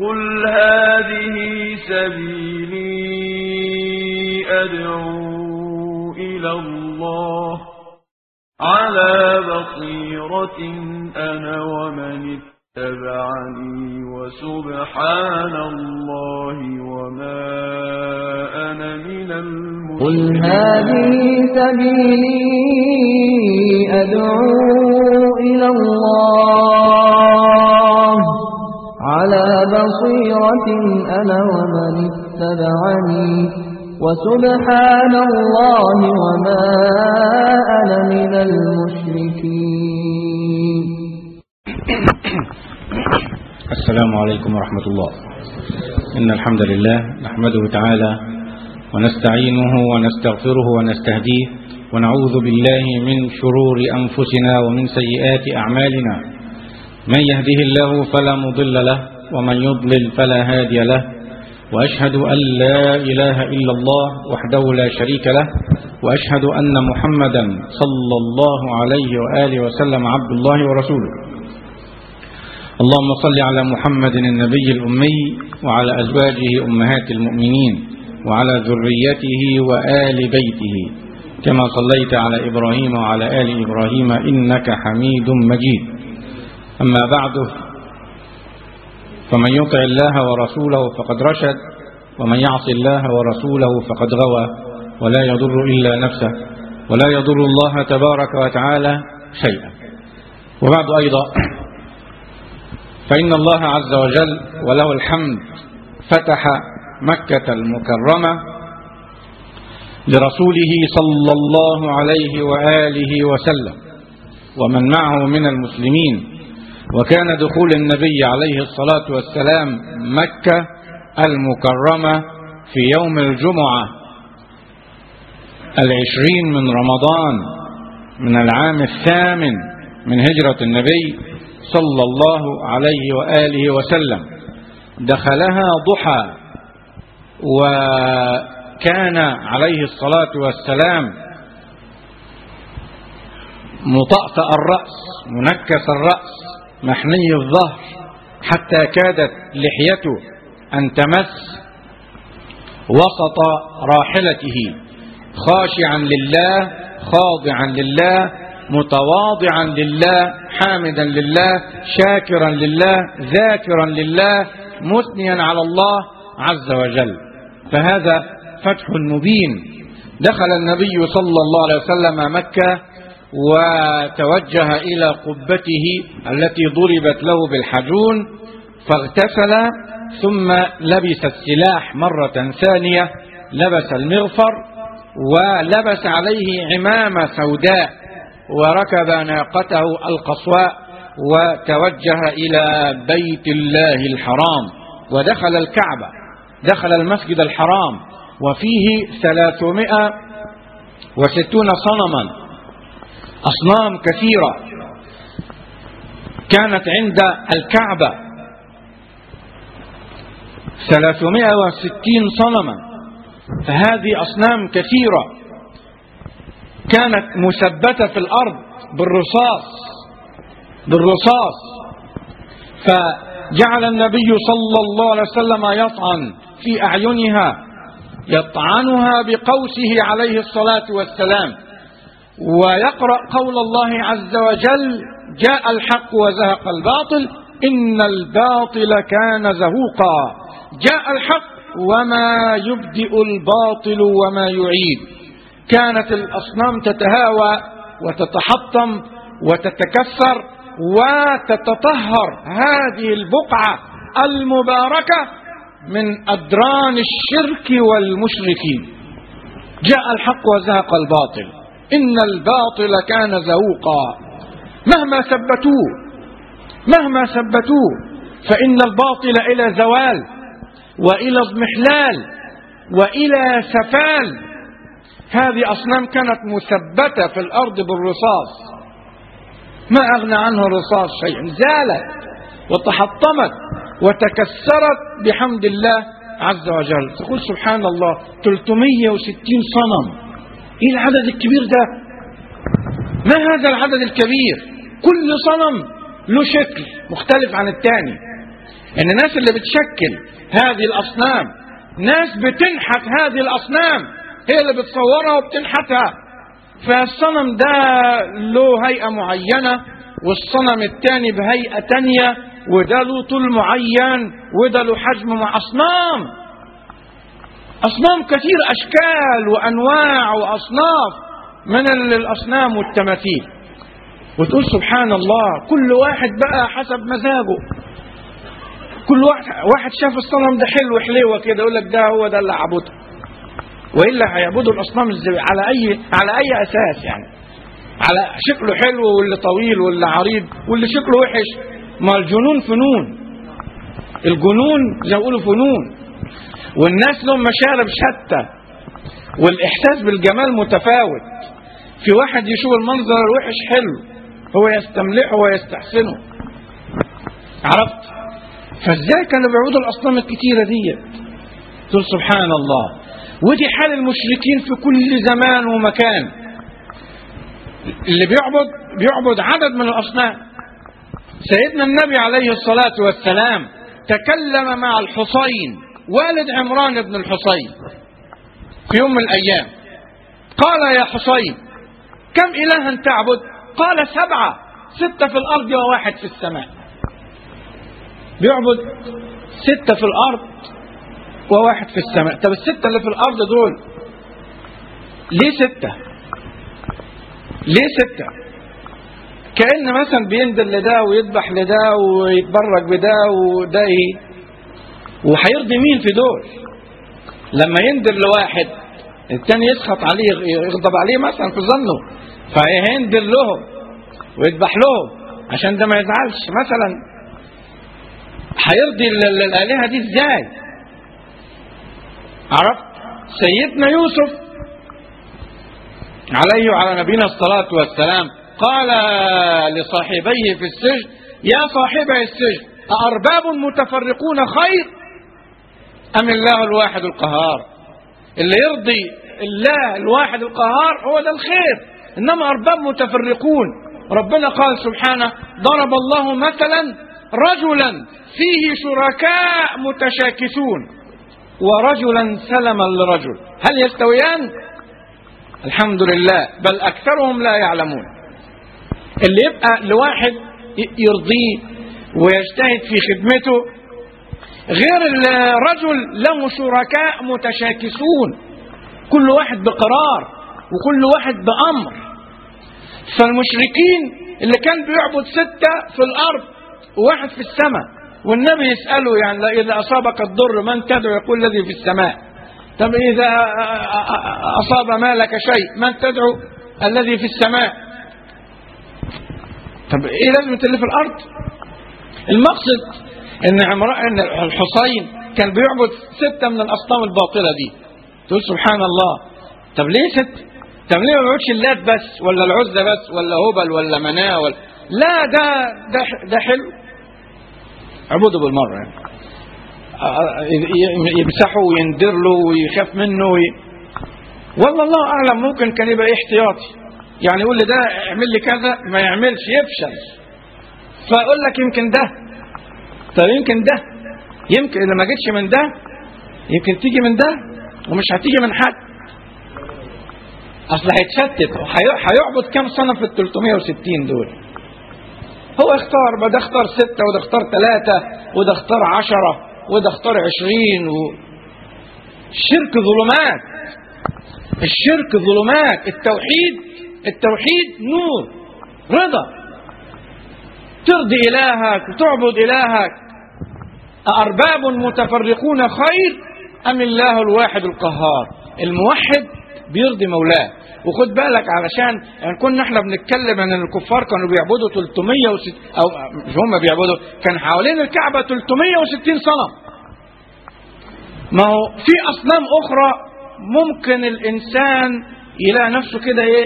قل هذه سبيلي أدعو إلى الله على بصيرة أنا ومن اتبعني وسبحان الله وما أنا من قل المشركين هذه سبيلي أدعو إلى الله على بصيرة أنا ومن اتبعني وسبحان الله وما أنا من المشركين السلام عليكم ورحمة الله إن الحمد لله نحمده تعالى ونستعينه ونستغفره ونستهديه ونعوذ بالله من شرور أنفسنا ومن سيئات أعمالنا من يهده الله فلا مضل له ومن يضلل فلا هادي له وأشهد أن لا إله إلا الله وحده لا شريك له وأشهد أن محمدا صلى الله عليه وآله وسلم عبد الله ورسوله اللهم صل على محمد النبي الأمي وعلى أزواجه أمهات المؤمنين وعلى ذريته وآل بيته كما صليت على إبراهيم وعلى آل إبراهيم إنك حميد مجيد أما بعد فمن يطع الله ورسوله فقد رشد ومن يعص الله ورسوله فقد غوى ولا يضر إلا نفسه ولا يضر الله تبارك وتعالى شيئا وبعد أيضا فإن الله عز وجل وله الحمد فتح مكة المكرمة لرسوله صلى الله عليه وآله وسلم ومن معه من المسلمين وكان دخول النبي عليه الصلاة والسلام مكة المكرمة في يوم الجمعة العشرين من رمضان من العام الثامن من هجرة النبي صلى الله عليه وآله وسلم دخلها ضحى وكان عليه الصلاة والسلام مطأطأ الرأس منكس الرأس محني الظهر حتى كادت لحيته أن تمس وسط راحلته خاشعا لله خاضعا لله متواضعا لله حامدا لله شاكرا لله ذاكرا لله مثنيا على الله عز وجل فهذا فتح مبين دخل النبي صلى الله عليه وسلم مكة وتوجه إلى قبته التي ضربت له بالحجون فاغتسل ثم لبس السلاح مرة ثانية لبس المغفر ولبس عليه عمامة سوداء وركب ناقته القصواء وتوجه إلى بيت الله الحرام ودخل الكعبة دخل المسجد الحرام وفيه ثلاثمائة وستون صنما أصنام كثيرة كانت عند الكعبة ثلاثمائة وستين صنما فهذه أصنام كثيرة كانت مثبتة في الأرض بالرصاص بالرصاص فجعل النبي صلى الله عليه وسلم يطعن في أعينها يطعنها بقوسه عليه الصلاة والسلام ويقرأ قول الله عز وجل جاء الحق وزهق الباطل إن الباطل كان زهوقا جاء الحق وما يبدئ الباطل وما يعيد كانت الأصنام تتهاوى وتتحطم وتتكسر وتتطهر هذه البقعة المباركة من أدران الشرك والمشركين جاء الحق وزهق الباطل إن الباطل كان زهوقا مهما ثبتوه مهما ثبتوه فإن الباطل إلى زوال وإلى اضمحلال وإلى سفال هذه أصنام كانت مثبتة في الأرض بالرصاص ما أغنى عنه الرصاص شيئا زالت وتحطمت وتكسرت بحمد الله عز وجل تقول سبحان الله 360 صنم ايه العدد الكبير ده ما هذا العدد الكبير كل صنم له شكل مختلف عن الثاني ان الناس اللي بتشكل هذه الاصنام ناس بتنحت هذه الاصنام هي اللي بتصورها وبتنحتها فالصنم ده له هيئة معينة والصنم الثاني بهيئة تانية وده له طول معين وده له حجم مع أصنام أصنام كثير أشكال وأنواع وأصناف من ال- الأصنام والتماثيل وتقول سبحان الله كل واحد بقى حسب مزاجه كل واحد واحد شاف الصنم ده حلو حليوه كده يقول لك ده هو ده اللي عبده والا هيعبدوا الاصنام ازاي على اي على اي اساس يعني على شكله حلو واللي طويل واللي عريض واللي شكله وحش ما الجنون فنون الجنون زي ما بيقولوا فنون والناس لهم مشارب شتى والاحساس بالجمال متفاوت في واحد يشوف المنظر الوحش حلو هو يستملحه ويستحسنه عرفت فازاي كانوا بيعبدوا الاصنام الكتيره ديت تقول سبحان الله ودي حال المشركين في كل زمان ومكان اللي بيعبد بيعبد عدد من الاصنام سيدنا النبي عليه الصلاه والسلام تكلم مع الحصين والد عمران بن الحصين في يوم من الايام قال يا حصين كم الها تعبد قال سبعه سته في الارض وواحد في السماء بيعبد سته في الارض وواحد في السماء طب الستة اللي في الأرض دول ليه ستة ليه ستة كأن مثلا بينزل لده ويذبح لده ويتبرك بده وده ايه وهيرضي مين في دول لما ينزل لواحد التاني يسخط عليه يغضب عليه مثلا في ظنه فهينزل لهم ويذبح لهم عشان ده ما يزعلش مثلا هيرضي ال- ال- الآلهة دي ازاي عرفت سيدنا يوسف عليه وعلى نبينا الصلاة والسلام قال لصاحبيه في السجن يا صاحبي السجن أأرباب متفرقون خير أم الله الواحد القهار اللي يرضي الله الواحد القهار هو ده الخير إنما أرباب متفرقون ربنا قال سبحانه ضرب الله مثلا رجلا فيه شركاء متشاكسون ورجلا سلما لرجل هل يستويان الحمد لله بل أكثرهم لا يعلمون اللي يبقى لواحد يرضيه ويجتهد في خدمته غير الرجل له شركاء متشاكسون كل واحد بقرار وكل واحد بأمر فالمشركين اللي كان بيعبد ستة في الأرض وواحد في السماء والنبي يسأله يعني إذا أصابك الضر من تدعو يقول الذي في السماء طب إذا أصاب مالك شيء من تدعو الذي في السماء طب إيه لازمة اللي في الأرض المقصد إن عمران إن الحصين كان بيعبد ستة من الأصنام الباطلة دي تقول سبحان الله طب ليه ست طب ليه ما بيعبدش اللات بس ولا العزة بس ولا هبل ولا مناة ولا لا ده ده ده حلو عبوده بالمرة يعني يمسحه ويندر له ويخاف منه وي... والله الله أعلم ممكن كان يبقى احتياطي يعني يقول لي ده اعمل لي كذا ما يعملش يفشل فأقول لك يمكن ده طب يمكن ده يمكن إذا ما جيتش من ده يمكن تيجي من ده ومش هتيجي من حد أصل هيتشتت هيعبد كام سنة في ال 360 دول هو اختار ما ده اختار ستة وده اختار ثلاثة وده اختار عشرة وده اختار عشرين و... الشرك ظلمات الشرك ظلمات التوحيد التوحيد نور رضا ترضي إلهك وتعبد إلهك أأرباب متفرقون خير أم الله الواحد القهار الموحد بيرضي مولاه وخد بالك علشان يعني كنا احنا بنتكلم ان الكفار كانوا بيعبدوا 360 او مش هم بيعبدوا كان حوالين الكعبه 360 صنم ما هو في اصنام اخرى ممكن الانسان يلاقي نفسه كده ايه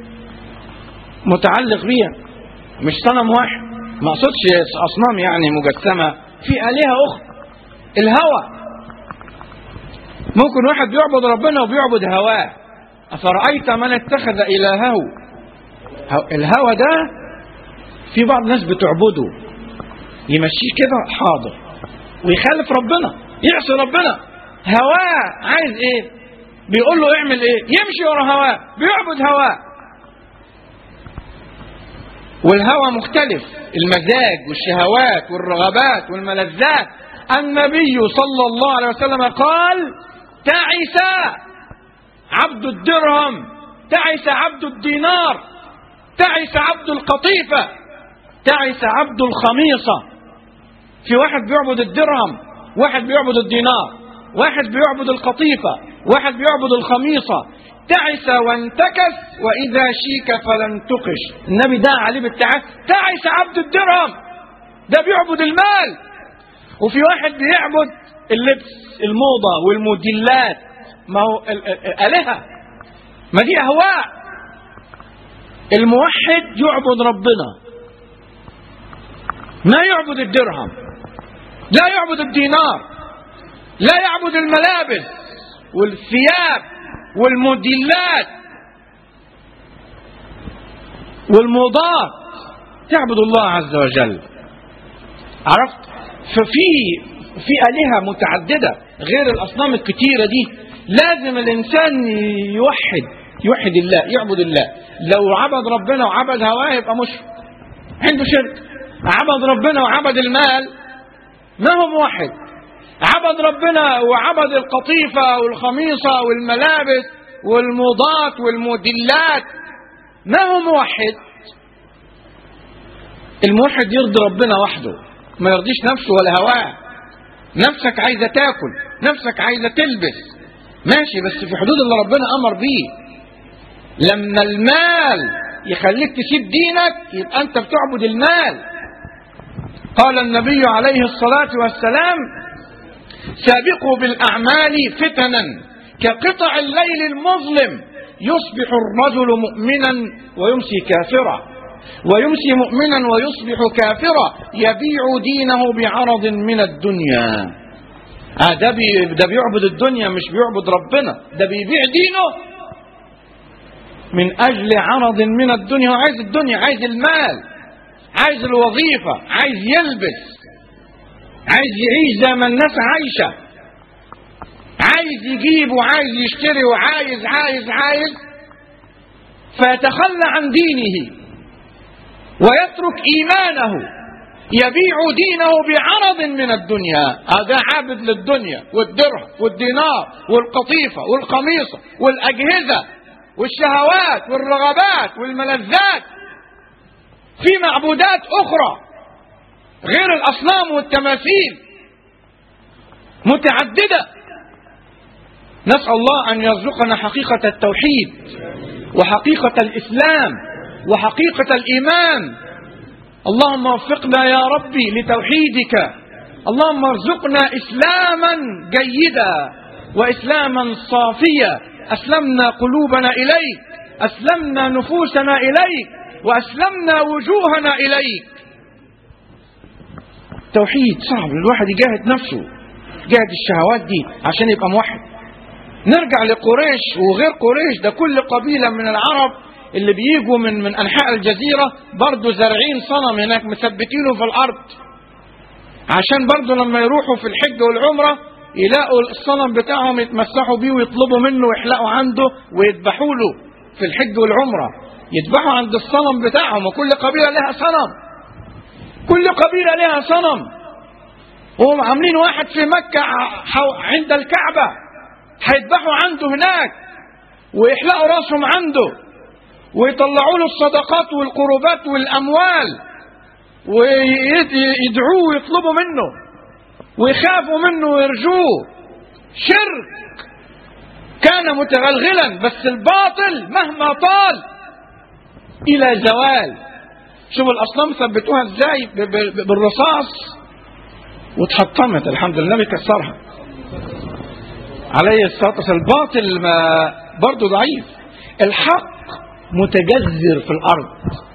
متعلق بيها مش صنم واحد ما اقصدش اصنام يعني مجسمه في الهه اخرى الهوى ممكن واحد بيعبد ربنا وبيعبد هواه أفرأيت من اتخذ إلهه الهوى ده في بعض الناس بتعبده يمشيه كده حاضر ويخالف ربنا يعصي ربنا هواه عايز ايه بيقول له اعمل ايه يمشي ورا هواه بيعبد هواه والهوى مختلف المزاج والشهوات والرغبات والملذات النبي صلى الله عليه وسلم قال تعس عبد الدرهم تعس عبد الدينار تعس عبد القطيفة تعس عبد الخميصة في واحد بيعبد الدرهم واحد بيعبد الدينار واحد بيعبد القطيفة واحد بيعبد الخميصة تعس وانتكس وإذا شيك فلن تقش النبي دعا عليه بالتعاس تعس عبد الدرهم ده بيعبد المال وفي واحد بيعبد اللبس الموضة والموديلات ما هو ال- ال- آلهة ما دي أهواء الموحد يعبد ربنا ما يعبد الدرهم لا يعبد الدينار لا يعبد الملابس والثياب والموديلات والموضات تعبد الله عز وجل عرفت ففي في آلهة متعددة غير الأصنام الكتيرة دي لازم الإنسان يوحد يوحد الله يعبد الله لو عبد ربنا وعبد هواه يبقى مشرك عنده شرك عبد ربنا وعبد المال ما هو موحد عبد ربنا وعبد القطيفة والخميصة والملابس والموضات والموديلات ما هو موحد الموحد يرضي ربنا وحده ما يرضيش نفسه ولا هواه نفسك عايزة تاكل نفسك عايزة تلبس ماشي بس في حدود اللي ربنا أمر بيه لما المال يخليك تسيب دينك يبقى أنت بتعبد المال قال النبي عليه الصلاة والسلام سابقوا بالأعمال فتنا كقطع الليل المظلم يصبح الرجل مؤمنا ويمسي كافرا ويمسي مؤمنا ويصبح كافرا يبيع دينه بعرض من الدنيا آه ده, بي ده بيعبد الدنيا مش بيعبد ربنا ده بيبيع دينه من أجل عرض من الدنيا عايز الدنيا عايز المال عايز الوظيفة عايز يلبس عايز يعيش زي ما الناس عايشة عايز يجيب وعايز يشتري وعايز عايز عايز فيتخلى عن دينه ويترك إيمانه يبيع دينه بعرض من الدنيا هذا عابد للدنيا والدرهم والدينار والقطيفة والقميصة والأجهزة والشهوات والرغبات والملذات في معبودات أخرى غير الأصنام والتماثيل متعددة نسأل الله أن يرزقنا حقيقة التوحيد وحقيقة الإسلام وحقيقة الإيمان اللهم وفقنا يا ربي لتوحيدك اللهم ارزقنا إسلاما جيدا وإسلاما صافيا أسلمنا قلوبنا إليك أسلمنا نفوسنا إليك وأسلمنا وجوهنا إليك توحيد صعب الواحد يجاهد نفسه يجاهد الشهوات دي عشان يبقى موحد نرجع لقريش وغير قريش ده كل قبيلة من العرب اللي بيجوا من من أنحاء الجزيرة برضه زارعين صنم هناك مثبتينه في الأرض عشان برضه لما يروحوا في الحج والعمرة يلاقوا الصنم بتاعهم يتمسحوا بيه ويطلبوا منه ويحلقوا عنده ويذبحوا له في الحج والعمرة يذبحوا عند الصنم بتاعهم وكل قبيلة لها صنم كل قبيلة لها صنم وهم عاملين واحد في مكة عند الكعبة هيذبحوا عنده هناك ويحلقوا راسهم عنده ويطلعوا له الصدقات والقربات والأموال ويدعوه ويطلبوا منه ويخافوا منه ويرجوه شرك كان متغلغلا بس الباطل مهما طال إلى زوال شوف الأصنام ثبتوها ازاي بالرصاص واتحطمت الحمد لله بيكسرها عليه الصلاة والسلام الباطل ما برضه ضعيف الحق متجذر في الأرض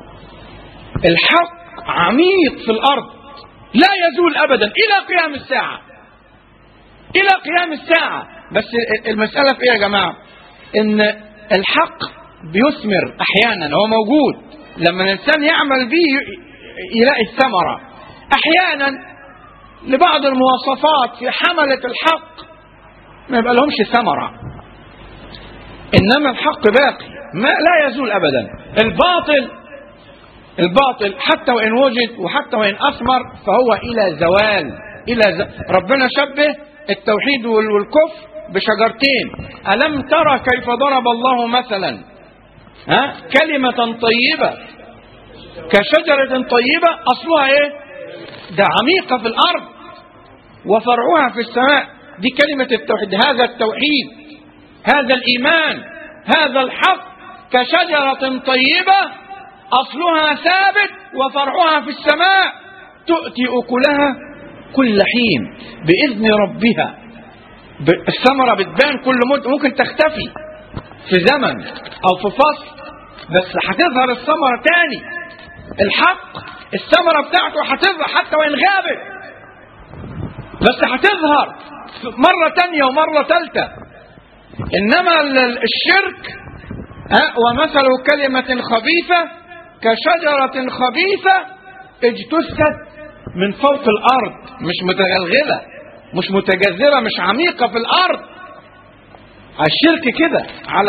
الحق عميق في الأرض لا يزول أبدا إلى قيام الساعة إلى قيام الساعة بس المسألة في إيه يا جماعة إن الحق بيثمر أحيانا هو موجود لما الإنسان يعمل به يلاقي الثمرة أحيانا لبعض المواصفات في حملة الحق ما يبقى لهمش ثمرة إنما الحق باقي ما لا يزول أبدا الباطل الباطل حتى وإن وجد وحتى وإن أثمر فهو إلى زوال إلى ز... ربنا شبه التوحيد وال- والكفر بشجرتين ألم ترى كيف ضرب الله مثلا ها كلمة طيبة كشجرة طيبة أصلها إيه ده عميقة في الأرض وفرعها في السماء دي كلمة التوحيد هذا التوحيد هذا الإيمان هذا الحق كشجرة طيبة أصلها ثابت وفرعها في السماء تؤتي أكلها كل حين بإذن ربها ب- الثمرة بتبان كل مدة ممكن تختفي في زمن أو في فصل بس هتظهر الثمرة تاني الحق الثمرة بتاعته هتظهر حتى وإن غابت بس هتظهر مرة تانية ومرة تالتة إنما ال- ال- الشرك ها، ومثل كلمة خبيثة كشجرة خبيثة اجتثت من فوق الأرض مش متغلغلة مش متجذرة مش عميقة في الأرض الشرك كده على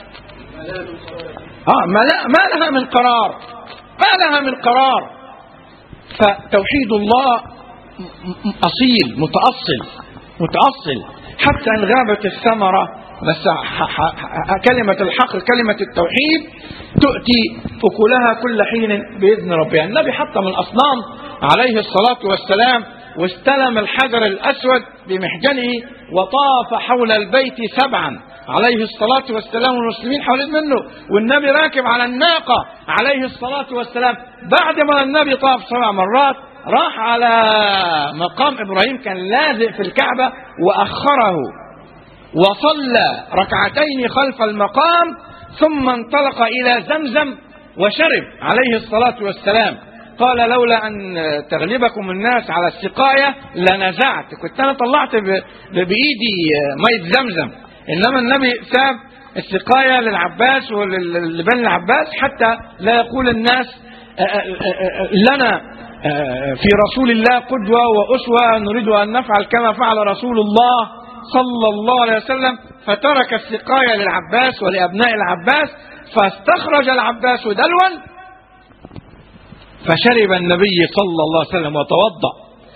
اه ما, لا ما لها من قرار ما لها من قرار فتوحيد الله م- م- أصيل متأصل متأصل حتى إن غابت الثمرة بس ح- ح- ح- كلمة الحق كلمة التوحيد تؤتي أكلها كل حين بإذن ربها النبي حتى من الأصنام عليه الصلاة والسلام واستلم الحجر الأسود بمحجنه وطاف حول البيت سبعا عليه الصلاة والسلام والمسلمين حوالين منه والنبي راكب على الناقة عليه الصلاة والسلام بعد ما النبي طاف سبع مرات راح على مقام إبراهيم كان لازق في الكعبة وأخره وصلى ركعتين خلف المقام ثم انطلق إلى زمزم وشرب عليه الصلاة والسلام قال لولا أن تغلبكم الناس على السقاية لنزعت كنت أنا طلعت ب- ب- بإيدي مية زمزم إنما النبي ساب السقاية للعباس ولبني العباس حتى لا يقول الناس آه، آه، آه، لنا آه، في رسول الله قدوة وأسوة نريد أن نفعل كما فعل رسول الله صلى الله عليه وسلم فترك السقاية للعباس ولأبناء العباس فاستخرج العباس دلوا فشرب النبي صلى الله عليه وسلم وتوضأ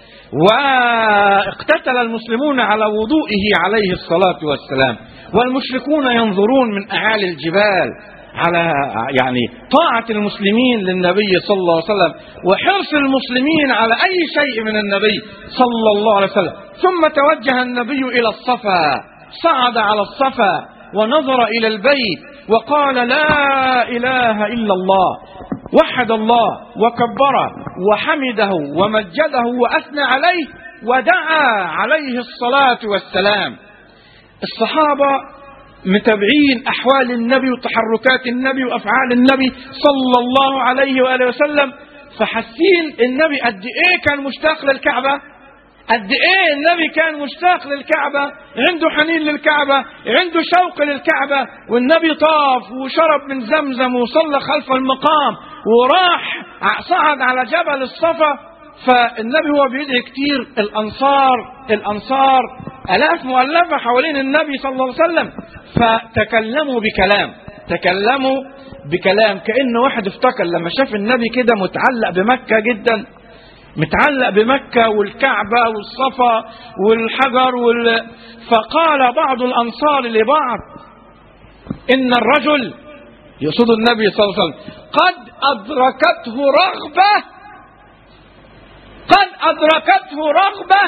واقتتل المسلمون على وضوئه عليه الصلاة والسلام والمشركون ينظرون من أعالي الجبال على يعني طاعة المسلمين للنبي صلى الله عليه وسلم وحرص المسلمين على أي شيء من النبي صلى الله عليه وسلم ثم توجه النبي إلى الصفا صعد على الصفا ونظر إلى البيت وقال لا إله إلا الله وحد الله وكبره وحمده ومجده وأثنى عليه ودعا عليه الصلاة والسلام الصحابة متابعين أحوال النبي وتحركات النبي وأفعال النبي صلى الله عليه وآله وسلم فحاسين النبي قد إيه كان مشتاق للكعبة قد إيه النبي كان مشتاق للكعبة عنده حنين للكعبة عنده شوق للكعبة والنبي طاف وشرب من زمزم وصلى خلف المقام وراح صعد على جبل الصفا فالنبي هو بيدعي كتير الأنصار الأنصار آلاف مؤلفة حوالين النبي صلى الله عليه وسلم فتكلموا بكلام تكلموا بكلام كأن واحد افتكر لما شاف النبي كده متعلق بمكة جدا متعلق بمكة والكعبة والصفا والحجر وال... فقال بعض الأنصار لبعض إن الرجل يقصد النبي صلى الله عليه وسلم قد أدركته رغبة قد أدركته رغبة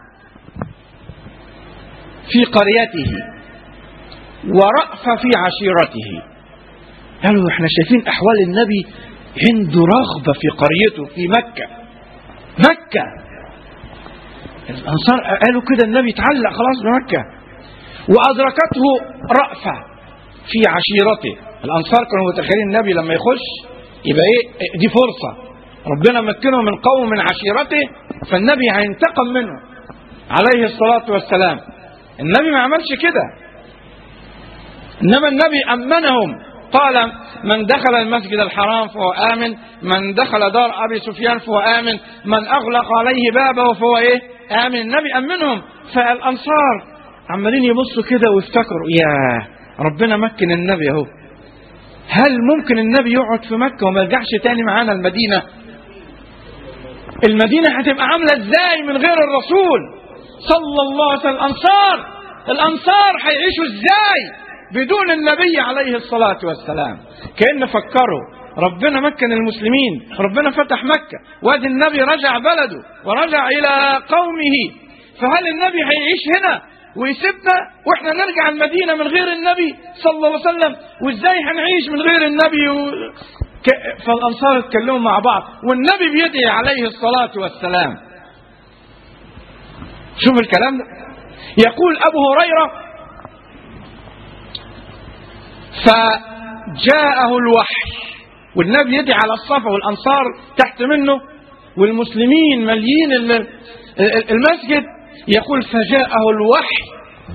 في قريته ورأفة في عشيرته قالوا احنا شايفين أحوال النبي عنده رغبة في قريته في مكة مكة الأنصار قالوا كده النبي اتعلق خلاص بمكة وأدركته رأفة في عشيرته الأنصار كانوا متخيلين النبي لما يخش يبقى إيه دي فرصة ربنا مكنه من قوم من عشيرته فالنبي هينتقم منه عليه الصلاة والسلام النبي ما عملش كده إنما النبي أمنهم قال من دخل المسجد الحرام فهو آمن من دخل دار أبي سفيان فهو آمن من أغلق عليه بابه فهو إيه آمن النبي أمنهم فالأنصار عمالين يبصوا كده ويفتكروا يا ربنا مكن النبي اهو هل ممكن النبي يقعد في مكة وما يرجعش تاني معانا المدينة المدينة هتبقى عاملة ازاي من غير الرسول صلى الله عليه وسلم الأنصار الأنصار هيعيشوا ازاي بدون النبي عليه الصلاة والسلام كأن فكروا ربنا مكن المسلمين ربنا فتح مكة وادي النبي رجع بلده ورجع إلى قومه فهل النبي هيعيش هنا ويسيبنا واحنا نرجع المدينة من غير النبي صلى الله عليه وسلم وازاي هنعيش من غير النبي و... ك... فالأنصار اتكلموا مع بعض والنبي بيدعي عليه الصلاة والسلام شوف الكلام ده يقول أبو هريرة فجاءه الوحي والنبي يدعي على الصفا والأنصار تحت منه والمسلمين مليين المسجد يقول فجاءه الوحي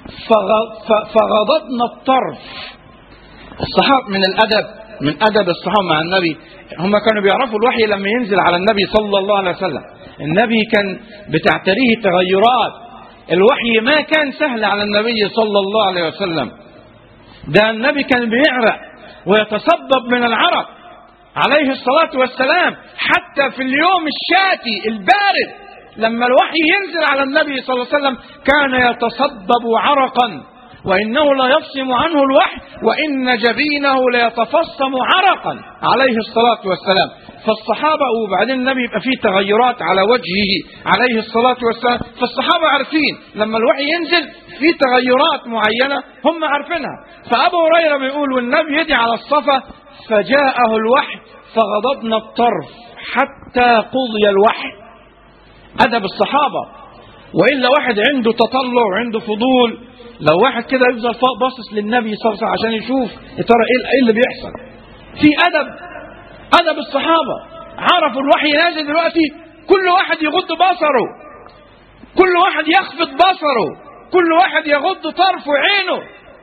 فغضضنا الطرف الصحابة من الأدب من أدب الصحابة مع النبي هم كانوا بيعرفوا الوحي لما ينزل على النبي صلى الله عليه وسلم النبي كان بتعتريه تغيرات الوحي ما كان سهل على النبي صلى الله عليه وسلم ده النبي كان بيعرق ويتصبب من العرق عليه الصلاة والسلام حتى في اليوم الشاتي البارد لما الوحي ينزل على النبي صلى الله عليه وسلم كان يتصبب عرقا وإنه لا يفصم عنه الوحي وإن جبينه ليتفصم عرقا عليه الصلاة والسلام فالصحابة وبعدين النبي يبقى فيه تغيرات على وجهه عليه الصلاة والسلام فالصحابة عارفين لما الوحي ينزل في تغيرات معينة هم عارفينها فأبو هريرة بيقول والنبي يدي على الصفا فجاءه الوحي فغضبنا الطرف حتى قضي الوحي أدب الصحابة وإلا واحد عنده تطلع وعنده فضول لو واحد كده يفضل باصص للنبي صلى الله عليه وسلم عشان يشوف يا ترى ايه اللي بيحصل في ادب ادب الصحابه عرفوا الوحي نازل دلوقتي كل واحد يغض بصره كل واحد يخفض بصره كل واحد يغض طرف عينه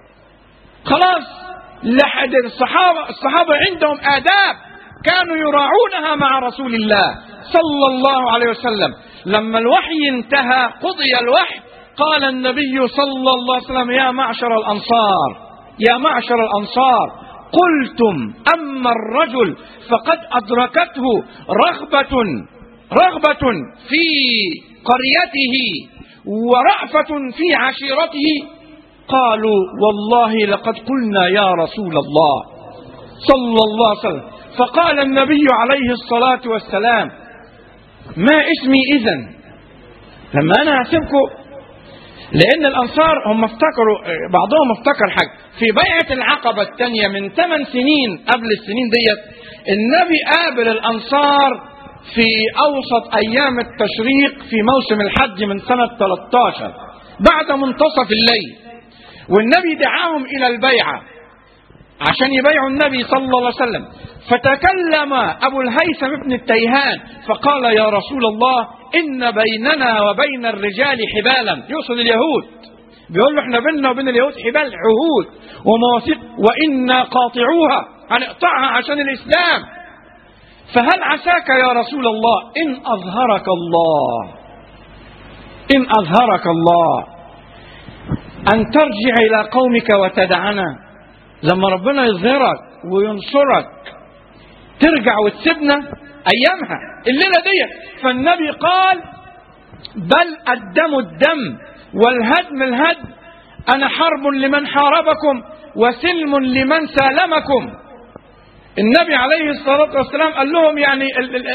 خلاص لحد الصحابه الصحابه عندهم اداب كانوا يراعونها مع رسول الله صلى الله عليه وسلم لما الوحي انتهى قضي الوحي قال النبي صلى الله عليه وسلم يا معشر الأنصار يا معشر الأنصار قلتم أما الرجل فقد أدركته رغبة رغبة في قريته ورأفة في عشيرته قالوا والله لقد قلنا يا رسول الله صلى الله عليه وسلم فقال النبي عليه الصلاة والسلام ما اسمي إذن لما أنا أسيبكم لأن الأنصار هم افتكروا بعضهم افتكر حاجة في بيعة العقبة الثانية من ثمان سنين قبل السنين ديت النبي قابل الأنصار في أوسط أيام التشريق في موسم الحج من سنة 13 بعد منتصف الليل والنبي دعاهم إلى البيعة عشان يبيعوا النبي صلى الله عليه وسلم فتكلم أبو الهيثم بن التيهان فقال يا رسول الله إن بيننا وبين الرجال حبالا يقصد اليهود بيقول له احنا بيننا وبين اليهود حبال عهود ومواثيق وإنا قاطعوها هنقطعها عشان الإسلام فهل عساك يا رسول الله إن أظهرك الله إن أظهرك الله أن ترجع إلى قومك وتدعنا لما ربنا يظهرك وينصرك ترجع وتسيبنا ايامها الليله دي فالنبي قال بل الدم الدم والهدم الهدم انا حرب لمن حاربكم وسلم لمن سالمكم النبي عليه الصلاه والسلام قال لهم يعني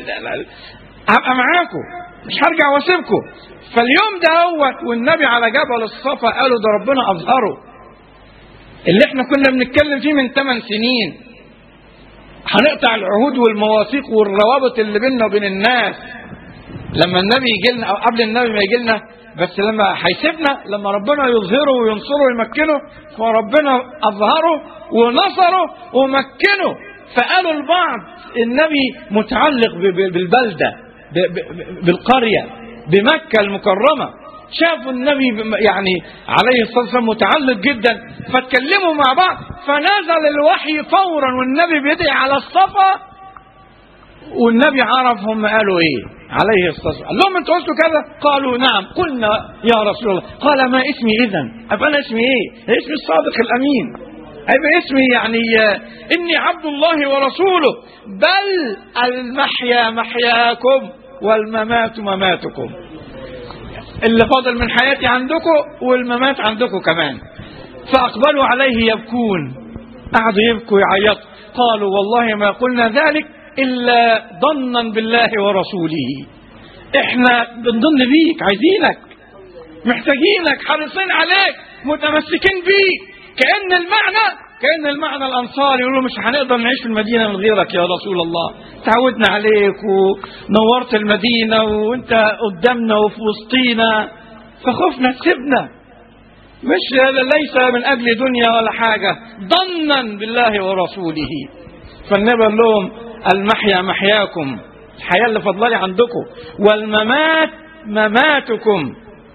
هبقى معاكم مش هرجع واسيبكم فاليوم ده هو والنبي على جبل الصفا قالوا ده ربنا اظهره اللي احنا كنا بنتكلم فيه من 8 سنين هنقطع العهود والمواثيق والروابط اللي بيننا وبين الناس لما النبي يجي لنا او قبل النبي ما يجي لنا بس لما هيسيبنا لما ربنا يظهره وينصره ويمكنه فربنا اظهره ونصره ومكنه فقالوا البعض النبي متعلق بالبلده بالقريه بمكه المكرمه شافوا النبي يعني عليه الصلاه والسلام متعلق جدا فاتكلموا مع بعض فنزل الوحي فورا والنبي بيدعي على الصفا والنبي عرف هم قالوا ايه عليه الصلاة والسلام قال لهم انتوا قلتوا كذا قالوا نعم قلنا يا رسول الله قال ما اسمي إذا أبقى أنا اسمي إيه اسمي الصادق الأمين أيبقى اسمي يعني آه، إني عبد الله ورسوله بل المحيا محياكم والممات مماتكم اللي فاضل من حياتي عندكم والممات عندكم كمان فأقبلوا عليه يبكون قعدوا يبكوا يعيطوا قالوا والله ما قلنا ذلك إلا ظنا بالله ورسوله احنا بنظن بيك عايزينك محتاجينك حريصين عليك متمسكين بيك كأن المعنى كأن المعنى الأنصار يقولوا مش هنقدر نعيش في المدينة من غيرك يا رسول الله تعودنا عليك ونورت المدينة وانت قدامنا وفي وسطينا فخفنا تسيبنا مش ليس من أجل دنيا ولا حاجة ظنا بالله ورسوله فالنبي قال لهم المحيا محياكم الحياة اللي فضلالي عندكم والممات مماتكم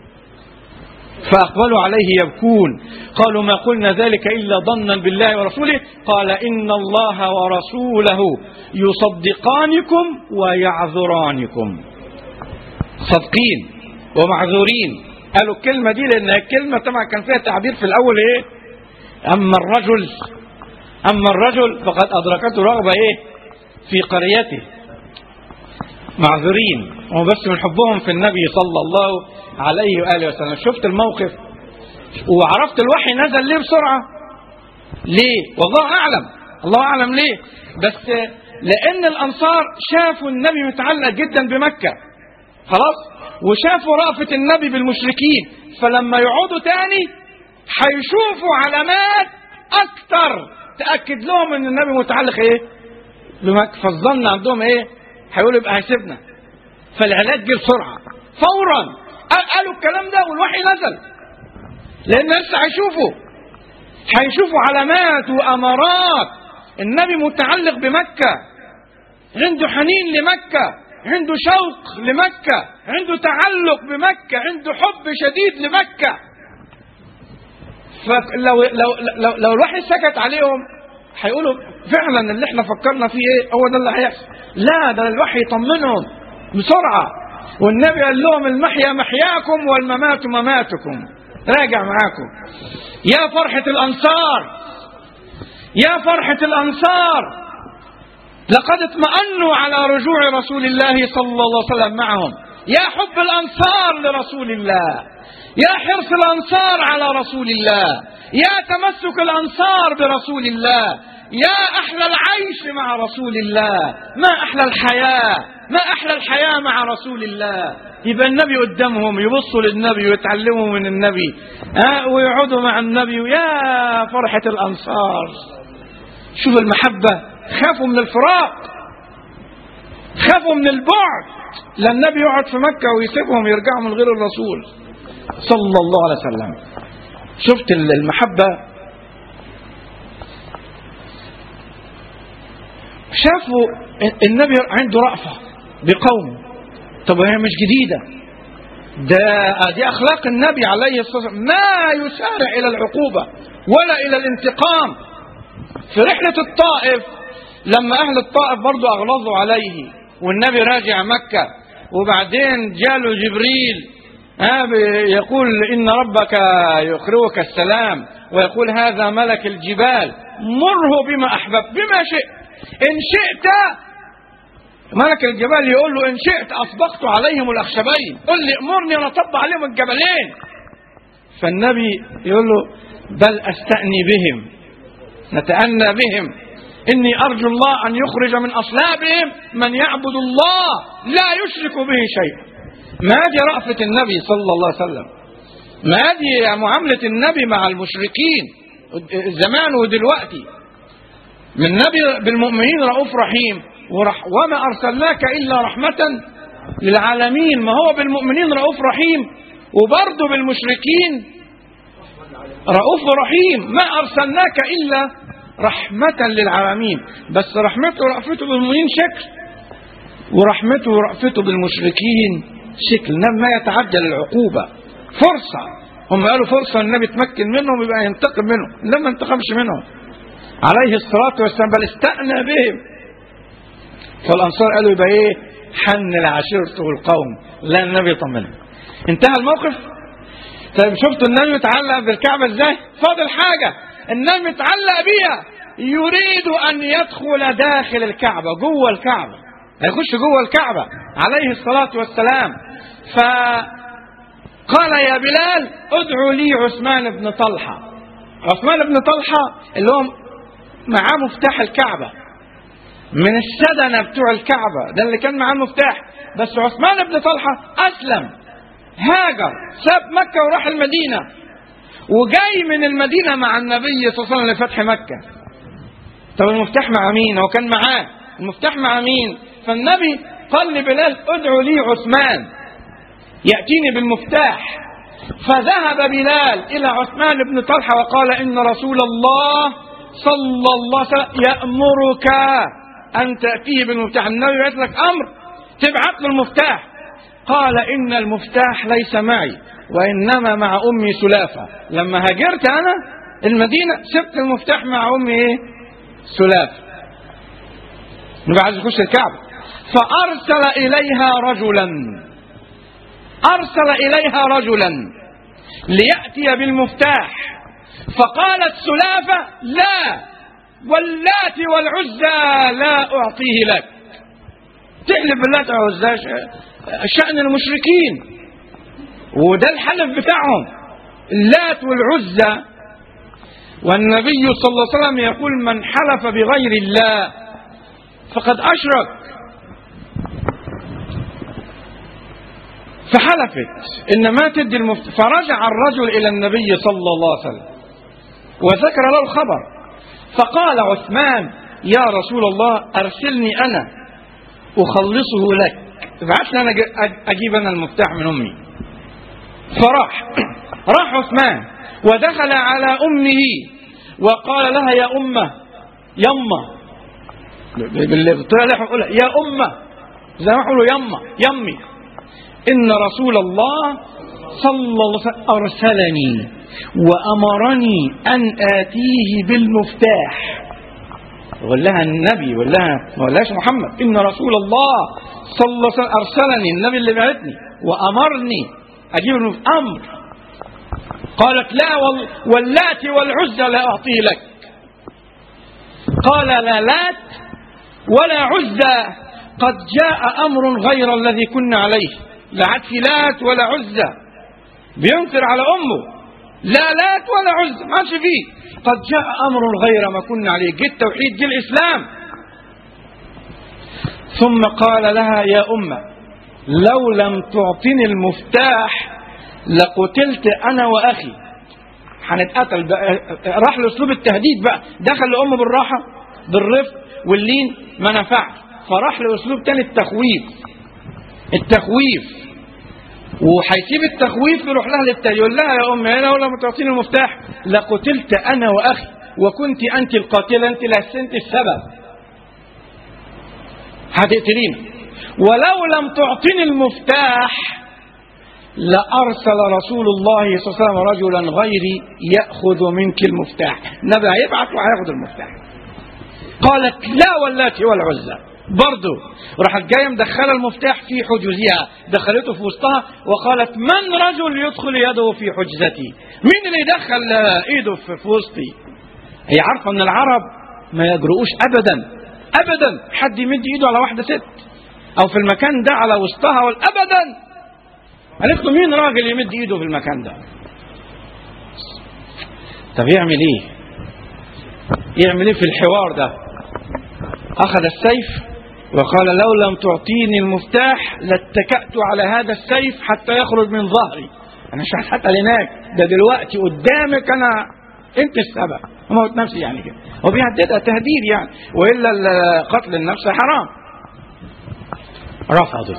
فأقبلوا عليه يبكون قالوا ما قلنا ذلك إلا ظنا بالله ورسوله قال إن الله ورسوله يصدقانكم ويعذرانكم صادقين ومعذورين قالوا الكلمة دي لأن الكلمة طبعا كان فيها تعبير في الأول إيه أما الرجل أما الرجل فقد أدركته رغبة إيه في قريته معذورين هو بس من حبهم في النبي صلى الله عليه وآله وسلم شفت الموقف وعرفت الوحي نزل ليه بسرعة ليه والله أعلم الله أعلم ليه بس لأن الأنصار شافوا النبي متعلق جدا بمكة خلاص وشافوا رأفة النبي بالمشركين فلما يقعدوا تاني هيشوفوا علامات أكتر تأكد لهم إن النبي متعلق إيه بمكة فالظن عندهم إيه هيقولوا يبقى هيسيبنا فالعلاج جه بسرعة فورا قالوا الكلام ده والوحي نزل لأن لسه هيشوفوا هيشوفوا علامات وأمارات النبي متعلق بمكة عنده حنين لمكة عنده شوق لمكة عنده تعلق بمكة عنده حب شديد لمكة فلو لو لو لو الوحي سكت عليهم هيقولوا فعلا اللي احنا فكرنا فيه ايه هو ده اللي هيحصل لا ده الوحي يطمنهم بسرعه والنبي قال لهم المحيا محياكم والممات مماتكم راجع معاكم يا فرحة الأنصار يا فرحة الأنصار لقد اطمأنوا على رجوع رسول الله صلى الله عليه وسلم معهم يا حب الأنصار لرسول الله يا حرص الأنصار على رسول الله يا تمسك الأنصار برسول الله يا أحلى العيش مع رسول الله ما أحلى الحياة ما أحلى الحياة مع رسول الله يبقى النبي قدامهم يبصوا للنبي ويتعلموا من النبي ها ويقعدوا مع النبي ويا فرحة الأنصار شوف المحبة خافوا من الفراق خافوا من البعد لا النبي يقعد في مكة ويسيبهم يرجعوا من غير الرسول صلى الله عليه وسلم شفت المحبة شافوا النبي عنده رأفة بقوم طب هي مش جديدة ده دي أخلاق النبي عليه الصلاة والسلام ما يسارع إلى العقوبة ولا إلى الانتقام في رحلة الطائف لما أهل الطائف برضو أغلظوا عليه والنبي راجع مكة وبعدين جاله جبريل ها يقول إن ربك يقرئك السلام ويقول هذا ملك الجبال مره بما أحبب بما شئت إن شئت ملك الجبال يقول له إن شئت أطبقت عليهم الأخشبين قل لي أمرني أنا أطبق عليهم الجبلين فالنبي يقول له بل أستأني بهم نتأنى بهم إني أرجو الله أن يخرج من أصلابهم من يعبد الله لا يشرك به شيئا ما دي رأفة النبي صلى الله عليه وسلم ما دي معاملة النبي مع المشركين زمان ودلوقتي من نبي بالمؤمنين رؤوف رحيم ورح وما أرسلناك إلا رحمة للعالمين ما هو بالمؤمنين رؤوف رحيم وبرضه بالمشركين رؤوف رحيم ما أرسلناك إلا رحمة للعالمين بس رحمته ورأفته بالمؤمنين شكل ورحمته ورأفته بالمشركين شكل ما يتعجل العقوبة فرصة هم قالوا فرصة النبي يتمكن منهم يبقى ينتقم منهم لما انتقمش منهم عليه الصلاة والسلام بل استأنى بهم فالأنصار قالوا يبقى إيه حن لعشيرته والقوم لا النبي طمنه انتهى الموقف طيب شفتوا النبي متعلق بالكعبة ازاي فاضل حاجة النبي متعلق بيها يريد ان يدخل داخل الكعبة جوه الكعبة هيخش جوه الكعبة عليه الصلاة والسلام فقال يا بلال ادعو لي عثمان بن طلحة عثمان بن طلحة اللي هو معاه مفتاح الكعبة من السدنة بتوع الكعبة ده اللي كان معاه المفتاح بس عثمان بن طلحة أسلم هاجر ساب مكة وراح المدينة وجاي من المدينة مع النبي صلى الله عليه وسلم لفتح مكة طب المفتاح مع مين هو كان معاه المفتاح مع مين فالنبي قال لبلال ادعو لي عثمان يأتيني بالمفتاح فذهب بلال إلى عثمان بن طلحة وقال إن رسول الله صلى الله عليه وسلم يأمرك أن تأتيه بالمفتاح النبي يبعث لك أمر تبعت له المفتاح قال إن المفتاح ليس معي وإنما مع أمي سلافة لما هاجرت أنا المدينة سبت المفتاح مع أمي إيه؟ سلافة نبقى عايز يخش الكعبة فأرسل إليها رجلا أرسل إليها رجلا ليأتي بالمفتاح فقالت سلافة لا واللات والعزى لا أعطيه لك تحلف باللات والعزى شأن المشركين وده الحلف بتاعهم اللات والعزى والنبي صلى الله عليه وسلم يقول من حلف بغير الله فقد أشرك فحلفت إن ما تدي المفت... فرجع الرجل إلى النبي صلى الله عليه وسلم وذكر له الخبر فقال عثمان يا رسول الله أرسلني أنا أخلصه لك ابعت لي أنا أجيب أنا المفتاح من أمي فراح راح عثمان ودخل على أمه وقال لها يا أمة يمه بالطريقة يقولها يا أمة زي ما يقولوا يمه يمي إن رسول الله صلى الله عليه وسلم أرسلني وأمرني أن آتيه بالمفتاح وقال لها النبي وقال لها ما قالهاش محمد إن رسول الله صلى الله عليه وسلم أرسلني النبي اللي بعتني وأمرني أجيب المفتاح أمر قالت لا وال... واللات والعزى لا أعطيه لك قال لا لات ولا عزى قد جاء أمر غير الذي كنا عليه لا عاد في لات ولا عزة بينكر على أمه لا لات ولا عزة ما فيه قد جاء أمر غير ما كنا عليه جه التوحيد جه الإسلام ثم قال لها يا أمة لو لم تعطني المفتاح لقتلت أنا وأخي هنتقتل بقى راح لأسلوب التهديد بقى دخل لأمه بالراحة بالرفق واللين ما نفعش فراح لأسلوب تاني التخويف التخويف وهيسيب التخويف يروح لها للتاني يقول لها يا امي انا لو تعطيني المفتاح لقتلت انا واخي وكنت انت القاتله انت اللي انت السبب هتقتلينا ولو لم تعطيني المفتاح لارسل رسول الله صلى الله عليه وسلم رجلا غيري ياخذ منك المفتاح النبي هيبعت وهياخذ المفتاح قالت لا واللاتي والعزى برضه راحت جايه مدخله المفتاح في حجزها دخلته في وسطها وقالت من رجل يدخل يده في حجزتي مين اللي يدخل ايده في وسطي هي عارفه ان العرب ما يجرؤوش ابدا ابدا حد يمد ايده على واحده ست او في المكان ده على وسطها ابدا قالت له مين راجل يمد ايده في المكان ده طب يعمل ايه يعمل ايه في الحوار ده اخذ السيف وقال لو لم تعطيني المفتاح لاتكأت على هذا السيف حتى يخرج من ظهري انا مش هتحط هناك ده دلوقتي قدامك انا انت السبب موت نفسي يعني كده هو بيهددها تهديد يعني والا قتل النفس حرام رفضت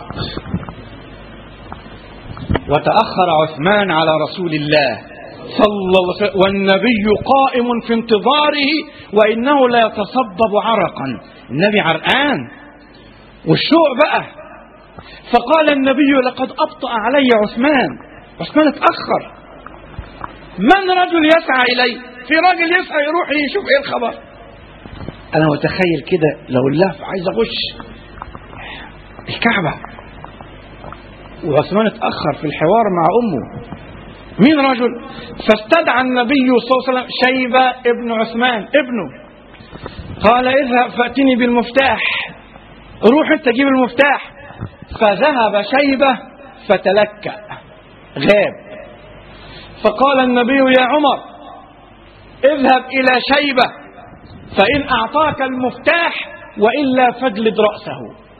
وتأخر عثمان على رسول الله صلى الله عليه وسلم والنبي قائم في انتظاره وإنه لا يتصبب عرقا النبي عرقان والشوق بقى فقال النبي لقد أبطأ علي عثمان عثمان اتأخر من رجل يسعى إلي في راجل يسعى يروح يشوف ايه الخبر انا متخيل كده لو اللهف عايز اخش الكعبة وعثمان اتأخر في الحوار مع أمه مين رجل فاستدعى النبي صلى الله عليه وسلم شيبة ابن عثمان ابنه قال اذهب فأتني بالمفتاح روح انت جيب المفتاح فذهب شيبة فتلكأ غاب فقال النبي يا عمر اذهب إلى شيبة فإن أعطاك المفتاح وإلا فاجلد رأسه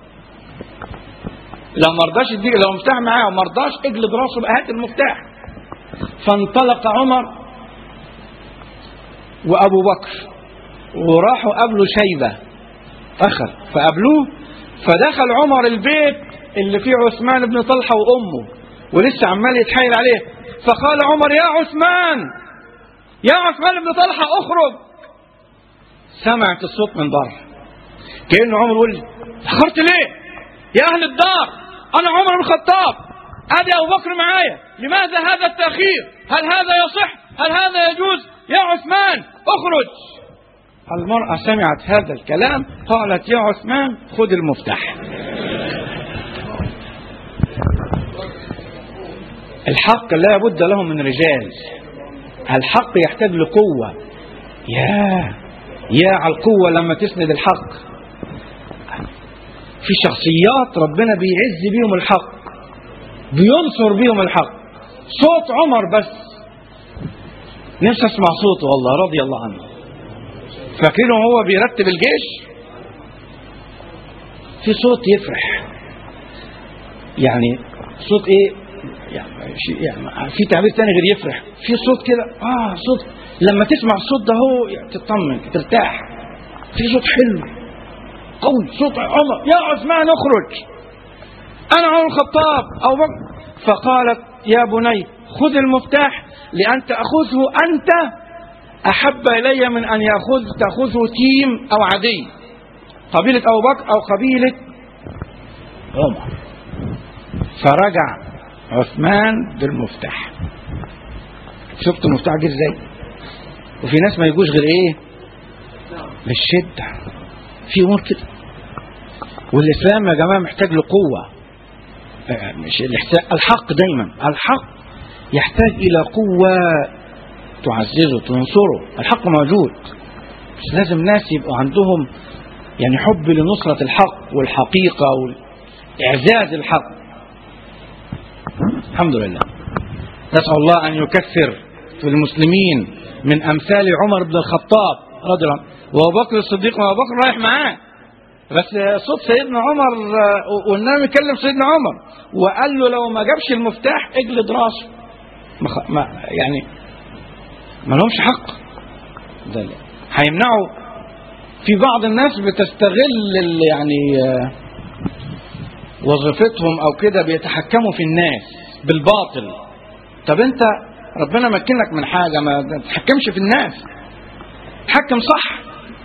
لو ما رضاش يديك لو المفتاح معاه وما رضاش اجلد راسه بقى هات المفتاح فانطلق عمر وابو بكر وراحوا قابلوا شيبه اخر فقابلوه فدخل عمر البيت اللي فيه عثمان بن طلحه وامه ولسه عمال يتحايل عليه فقال عمر يا عثمان يا عثمان بن طلحه اخرج سمعت الصوت من بره كانه عمر يقول لي تاخرت ليه يا اهل الدار انا عمر بن الخطاب ادي ابو بكر معايا لماذا هذا التاخير هل هذا يصح هل هذا يجوز يا عثمان اخرج المرأة سمعت هذا الكلام قالت يا عثمان خذ المفتاح الحق لا بد له من رجال الحق يحتاج لقوة يا يا على القوة لما تسند الحق في شخصيات ربنا بيعز بيهم الحق بينصر بيهم الحق صوت عمر بس نفسي اسمع صوته والله رضي الله عنه فاكرينه هو بيرتب الجيش في صوت يفرح يعني صوت ايه يعني, شيء- يعني في تعبير تاني غير يفرح في صوت كده اه صوت لما تسمع الصوت ده هو يعني تطمن ترتاح في صوت حلو قوي صوت عمر يا عثمان اخرج انا عمر الخطاب او بكر فقالت يا بني خذ المفتاح لان تاخذه انت احب الي من ان ياخذ تاخذه تيم او عدي قبيله ابو بكر او قبيله عمر فرجع عثمان بالمفتاح شفت المفتاح جه ازاي وفي ناس ما يجوش غير ايه بالشده في امور كده والاسلام يا جماعه محتاج لقوه آه، مش الإحسان الحق دايما الحق يحتاج الى قوه تعززه تنصره الحق موجود بس لازم ناس يبقوا عندهم يعني حب لنصرة الحق والحقيقة وإعزاز الحق الحمد لله نسأل الله أن يكثر في المسلمين من أمثال عمر بن الخطاب رضي الله عنه وأبو بكر الصديق وأبو بكر رايح معاه بس صوت سيدنا عمر آه، والنبي يكلم سيدنا عمر وقال له لو ما جابش المفتاح اجلد راسه ما خ- ما يعني ما لهمش حق ده لا. هيمنعوا في بعض الناس بتستغل ال- يعني آه، وظيفتهم او كده بيتحكموا في الناس بالباطل طب انت ربنا مكنك من حاجه ما تتحكمش في الناس تحكم صح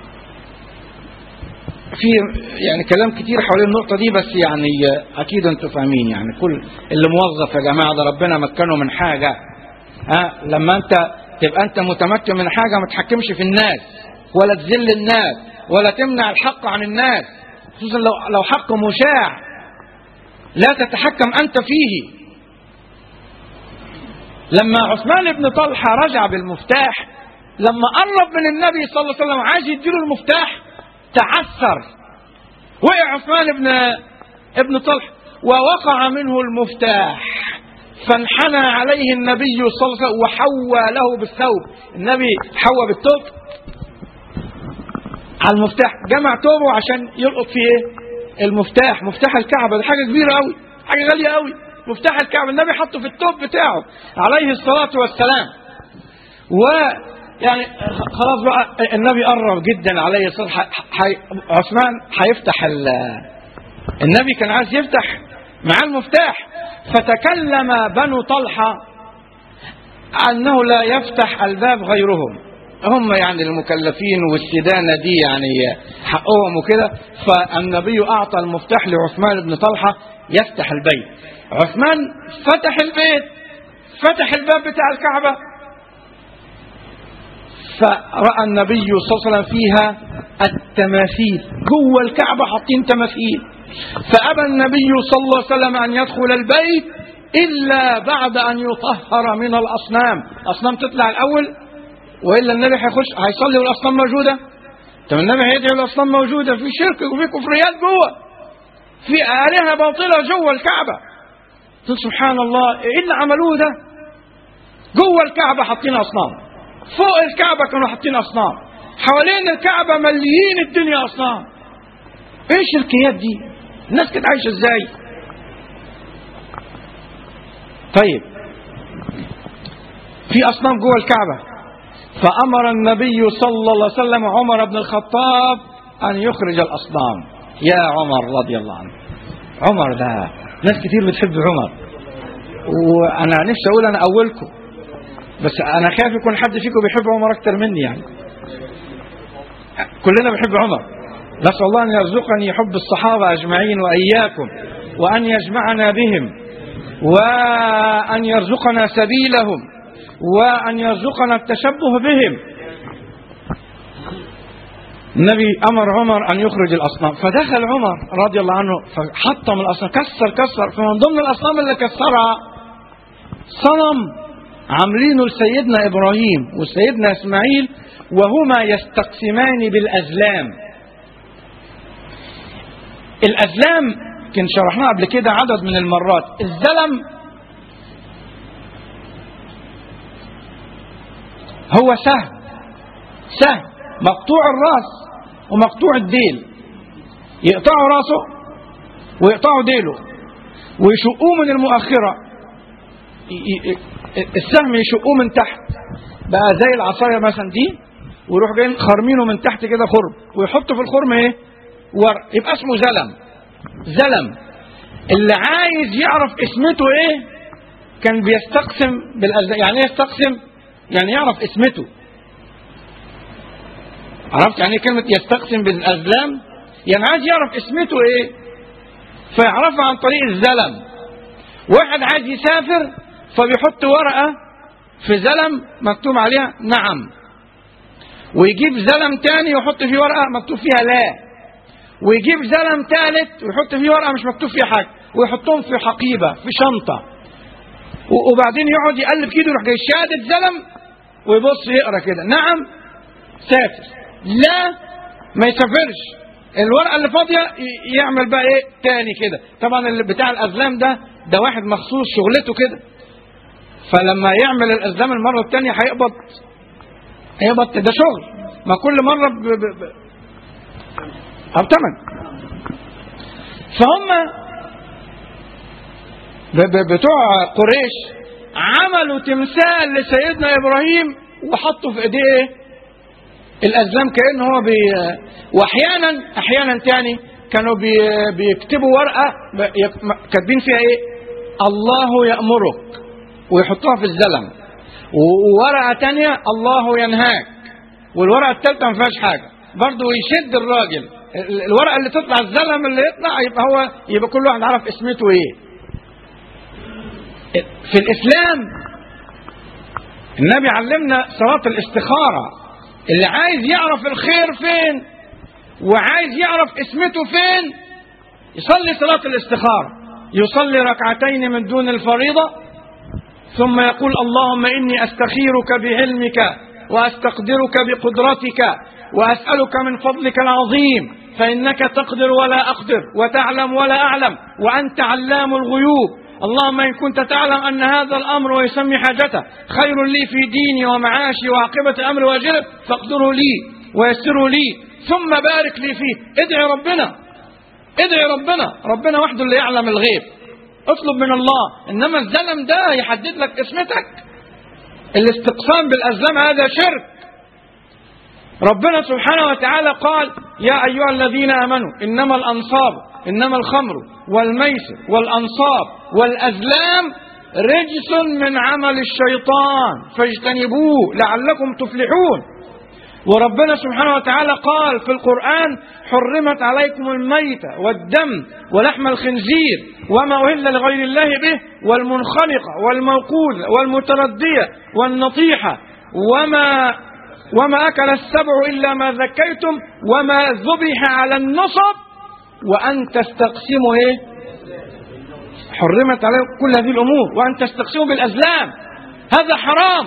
في يعني كلام كتير حوالين النقطة دي بس يعني أكيد أنتوا فاهمين يعني كل اللي موظف يا جماعة ده ربنا مكنه من حاجة ها لما أنت تبقى أنت متمكن من حاجة ما تحكمش في الناس ولا تذل الناس ولا تمنع الحق عن الناس خصوصا لو لو حق مشاع لا تتحكم أنت فيه لما عثمان بن طلحة رجع بالمفتاح لما قرب من النبي صلى الله عليه وسلم عايز يديله المفتاح تعثر وقع عثمان بن ابن طلحة ووقع منه المفتاح فانحنى عليه النبي صلى الله عليه وسلم وحوى له بالثوب النبي حوى بالثوب على المفتاح جمع ثوبه عشان يلقط فيه ايه المفتاح مفتاح الكعبة ده حاجة كبيرة قوي حاجة غالية قوي مفتاح الكعبة النبي حطه في الثوب بتاعه عليه الصلاة والسلام و يعني خلاص بقى النبي قرب جدا عليه الصلاة ح- ح- عثمان هيفتح ال- النبي كان عايز يفتح معاه المفتاح فتكلم بنو طلحة أنه لا يفتح الباب غيرهم هم يعني المكلفين والسدانة دي يعني حقهم وكده فالنبي أعطى المفتاح لعثمان بن طلحة يفتح البيت عثمان فتح البيت فتح الباب بتاع الكعبة فرأى النبي صلى الله عليه وسلم فيها التماثيل جوه الكعبة حاطين تماثيل فأبى النبي صلى الله عليه وسلم أن يدخل البيت إلا بعد أن يطهر من الأصنام الأصنام تطلع الأول وإلا النبي هيخش هيصلي والأصنام موجودة طب النبي هيدعي والأصنام موجودة في شرك وفي كفريات جوه في آلهة باطلة جوه الكعبة تقول سبحان الله إيه اللي عملوه ده جوه الكعبة حاطين أصنام فوق الكعبة كانوا حاطين أصنام حوالين الكعبة مليين الدنيا أصنام إيه الشركيات دي الناس كانت عايشة إزاي طيب في أصنام جوه الكعبة فأمر النبي صلى الله عليه وسلم عمر بن الخطاب أن يخرج الأصنام يا عمر رضي الله عنه عمر ده ناس كتير بتحب عمر وأنا نفسي أقول أنا أولكم بس أنا خايف يكون حد فيكم بيحب عمر أكتر مني يعني كلنا بنحب عمر نسأل الله أن يرزقني حب الصحابة أجمعين وإياكم وأن يجمعنا بهم وأن يرزقنا سبيلهم وأن يرزقنا التشبه بهم النبي أمر عمر أن يخرج الأصنام فدخل عمر رضي الله عنه فحطم الأصنام كسر كسر فمن ضمن الأصنام اللي كسرها صنم عاملينه لسيدنا إبراهيم وسيدنا إسماعيل وهما يستقسمان بالأزلام الأزلام كان شرحناها قبل كده عدد من المرات الزلم هو سهم سهم مقطوع الراس ومقطوع الديل يقطعوا راسه ويقطعوا ديله ويشقوه من المؤخرة السهم يشقوه من تحت بقى زي العصاية مثلا دي ويروح جايين خارمينه من تحت كده خرم ويحطوا في الخرم ايه ورق يبقى اسمه زلم زلم اللي عايز يعرف اسمته ايه كان بيستقسم بالأزلام يعني ايه يستقسم يعني يعرف اسمته عرفت يعني ايه كلمة يستقسم بالأزلام يعني عايز يعرف اسمته ايه فيعرفها عن طريق الزلم واحد عايز يسافر فبيحط ورقة في زلم مكتوب عليها نعم ويجيب زلم تاني ويحط فيه ورقة مكتوب فيها لا ويجيب زلم ثالث ويحط فيه ورقة مش مكتوب فيها حاجة ويحطهم في حقيبة في شنطة وبعدين يقعد يقلب كده يروح جاي شادد زلم ويبص يقرا كده نعم سافر لا ما يسافرش الورقه اللي فاضيه يعمل بقى ايه تاني كده طبعا اللي بتاع الازلام ده ده واحد مخصوص شغلته كده فلما يعمل الازلام المره الثانيه هيقبض هيقبض ده شغل ما كل مره ب... ب... ب... او ثمن فهم بتوع قريش عملوا تمثال لسيدنا ابراهيم وحطوا في ايديه الازلام كان هو بي واحيانا احيانا تاني كانوا بي بيكتبوا ورقه كاتبين فيها ايه الله يامرك ويحطوها في الزلم وورقه تانية الله ينهاك والورقه الثالثه ما فيهاش حاجه برضه يشد الراجل الورقه اللي تطلع الزلم اللي يطلع يبقى هو يبقى كل واحد عارف اسمته ايه في الإسلام النبي علمنا صلاة الاستخارة اللي عايز يعرف الخير فين وعايز يعرف اسمته فين يصلي صلاة الاستخارة يصلي ركعتين من دون الفريضة ثم يقول اللهم إني أستخيرك بعلمك وأستقدرك بقدرتك وأسألك من فضلك العظيم فإنك تقدر ولا أقدر وتعلم ولا أعلم وأنت علام الغيوب اللهم إن كنت تعلم أن هذا الأمر ويسمي حاجته خير لي في ديني ومعاشي وعاقبة أمر واجله فاقدره لي ويسره لي ثم بارك لي فيه ادعي ربنا ادعي ربنا ربنا وحده اللي يعلم الغيب اطلب من الله انما الزلم ده يحدد لك اسمتك الاستقسام بالازلام هذا شرك ربنا سبحانه وتعالى قال يا ايها الذين امنوا انما الانصاب انما الخمر والميسر والانصاب والازلام رجس من عمل الشيطان فاجتنبوه لعلكم تفلحون وربنا سبحانه وتعالى قال في القرآن حرمت عليكم الميتة والدم ولحم الخنزير وما أهل لغير الله به والمنخنقة والموقوذة والمتردية والنطيحة وما وما أكل السبع إلا ما ذكيتم وما ذبح على النصب وأن تستقسموا إيه حرمت عليكم كل هذه الأمور وأن تستقسموا بالأزلام هذا حرام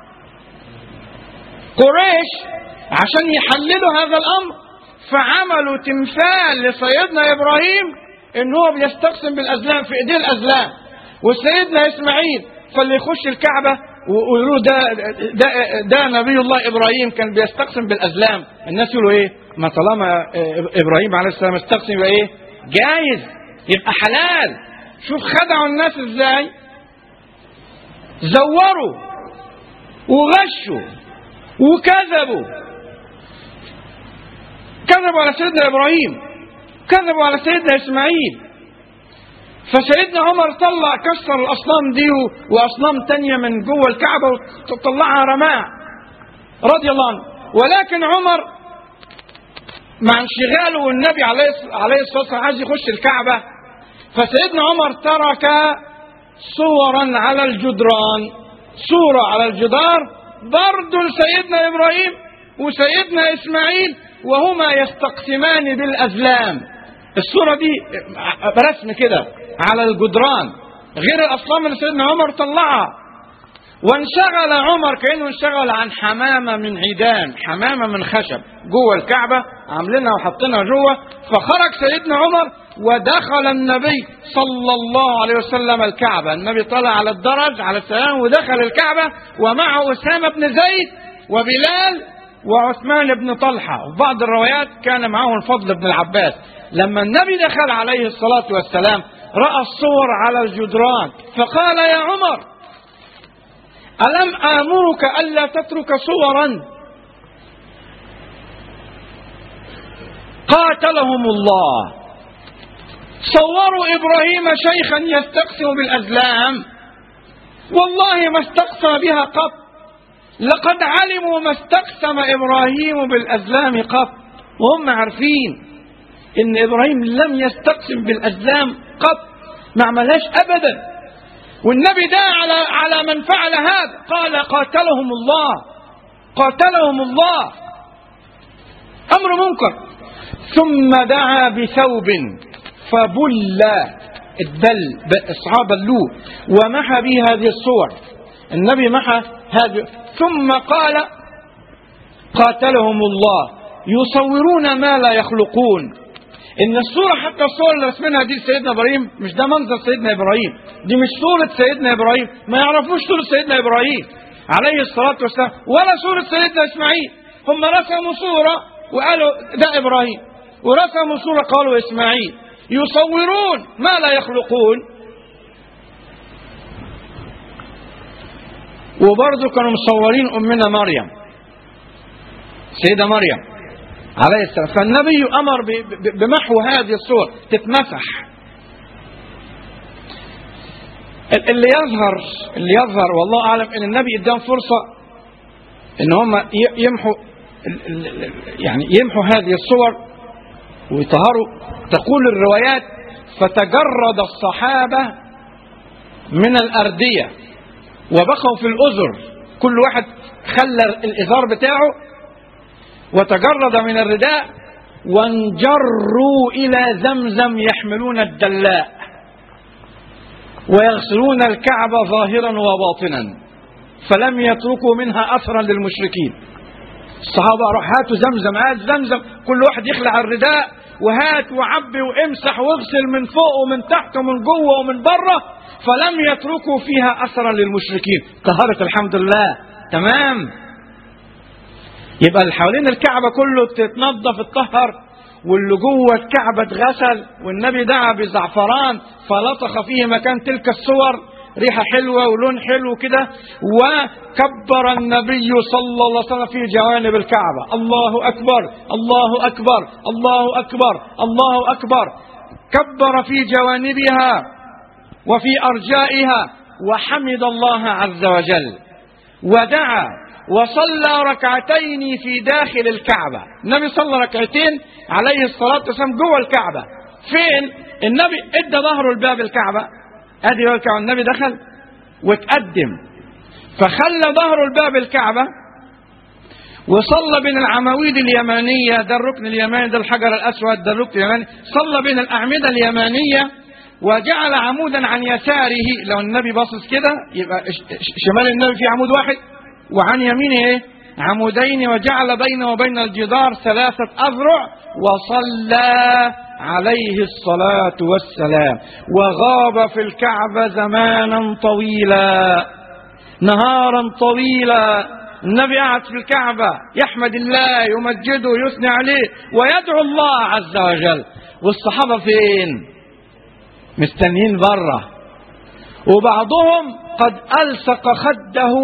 قريش عشان يحللوا هذا الأمر فعملوا تمثال لسيدنا إبراهيم إن هو بيستقسم بالأزلام في إيديه الأزلام وسيدنا إسماعيل فاللي يخش الكعبة ويقولوا ده, ده ده نبي الله ابراهيم كان بيستقسم بالازلام الناس يقولوا ايه ما طالما ابراهيم عليه السلام استقسم يبقى ايه جايز يبقى حلال شوف خدعوا الناس ازاي زوروا وغشوا وكذبوا كذبوا على سيدنا ابراهيم كذبوا على سيدنا اسماعيل فسيدنا عمر طلع كسر الاصنام دي واصنام تانية من جوه الكعبه وطلعها رماها رضي الله عنه ولكن عمر مع انشغاله والنبي عليه عليه الصلاه والسلام عايز يخش الكعبه فسيدنا عمر ترك صورا على الجدران صوره على الجدار برضه لسيدنا ابراهيم وسيدنا اسماعيل وهما يستقسمان بالازلام الصوره دي برسم كده على الجدران غير الاصنام اللي سيدنا عمر طلعها وانشغل عمر كانه انشغل عن حمامه من عيدان حمامه من خشب جوه الكعبه عاملينها وحاطينها جوه فخرج سيدنا عمر ودخل النبي صلى الله عليه وسلم الكعبه النبي طلع على الدرج على السلام ودخل الكعبه ومعه اسامه بن زيد وبلال وعثمان بن طلحه وفي بعض الروايات كان معه الفضل بن العباس لما النبي دخل عليه الصلاه والسلام راى الصور على الجدران فقال يا عمر الم امرك الا تترك صورا قاتلهم الله صوروا ابراهيم شيخا يستقسم بالازلام والله ما استقسم بها قط لقد علموا ما استقسم ابراهيم بالازلام قط وهم عارفين ان ابراهيم لم يستقسم بالازلام قط ما عملهاش ابدا والنبي دعا على على من فعل هذا قال قاتلهم الله قاتلهم الله امر منكر ثم دعا بثوب فبل الدل اصحاب اللوح ومحى به هذه الصور النبي محى هذه ثم قال قاتلهم الله يصورون ما لا يخلقون ان الصوره حتى الصور اللي رسمينها دي سيدنا ابراهيم مش ده منظر سيدنا ابراهيم دي مش صوره سيدنا ابراهيم ما يعرفوش صوره سيدنا ابراهيم عليه الصلاه والسلام ولا صوره سيدنا اسماعيل هم رسموا صوره وقالوا ده ابراهيم ورسموا صوره قالوا اسماعيل يصورون ما لا يخلقون وبرضه كانوا مصورين امنا مريم سيده مريم عليه السلام فالنبي امر بمحو هذه الصور تتمسح اللي يظهر اللي يظهر والله اعلم ان النبي اداهم فرصه ان هم يمحوا يعني يمحوا هذه الصور ويطهروا تقول الروايات فتجرد الصحابه من الارديه وبقوا في الازر كل واحد خلى الازار بتاعه وتجرد من الرداء وانجروا الى زمزم يحملون الدلاء ويغسلون الكعبه ظاهرا وباطنا فلم يتركوا منها اثرا للمشركين الصحابه راح هاتوا زمزم هات زمزم كل واحد يخلع الرداء وهات وعبي وامسح واغسل من فوق ومن تحت ومن جوه ومن بره فلم يتركوا فيها اثرا للمشركين طهرت الحمد لله تمام يبقى اللي حوالين الكعبه كله تتنظف تطهر واللي جوه الكعبه اتغسل والنبي دعا بزعفران فلطخ فيه مكان تلك الصور ريحه حلوه ولون حلو كده وكبر النبي صلى الله عليه وسلم في جوانب الكعبه الله اكبر الله اكبر الله اكبر الله اكبر كبر في جوانبها وفي ارجائها وحمد الله عز وجل ودعا وصلى ركعتين في داخل الكعبة النبي صلى ركعتين عليه الصلاة والسلام جوه الكعبة فين النبي ادى ظهره لباب الكعبة ادي باب الكعبة النبي دخل وتقدم فخلى ظهره لباب الكعبة وصلى بين العواميد اليمانية ده الركن اليماني ده الحجر الأسود ده الركن اليماني صلى بين الأعمدة اليمانية وجعل عمودا عن يساره لو النبي باصص كده يبقى ش- ش- شمال النبي في عمود واحد وعن يمينه ايه عمودين وجعل بينه وبين الجدار ثلاثة أذرع وصلى عليه الصلاة والسلام وغاب في الكعبة زمانا طويلا نهارا طويلا النبي قاعد في الكعبة يحمد الله يمجده يثني عليه ويدعو الله عز وجل والصحابة فين مستنيين بره وبعضهم قد ألصق خده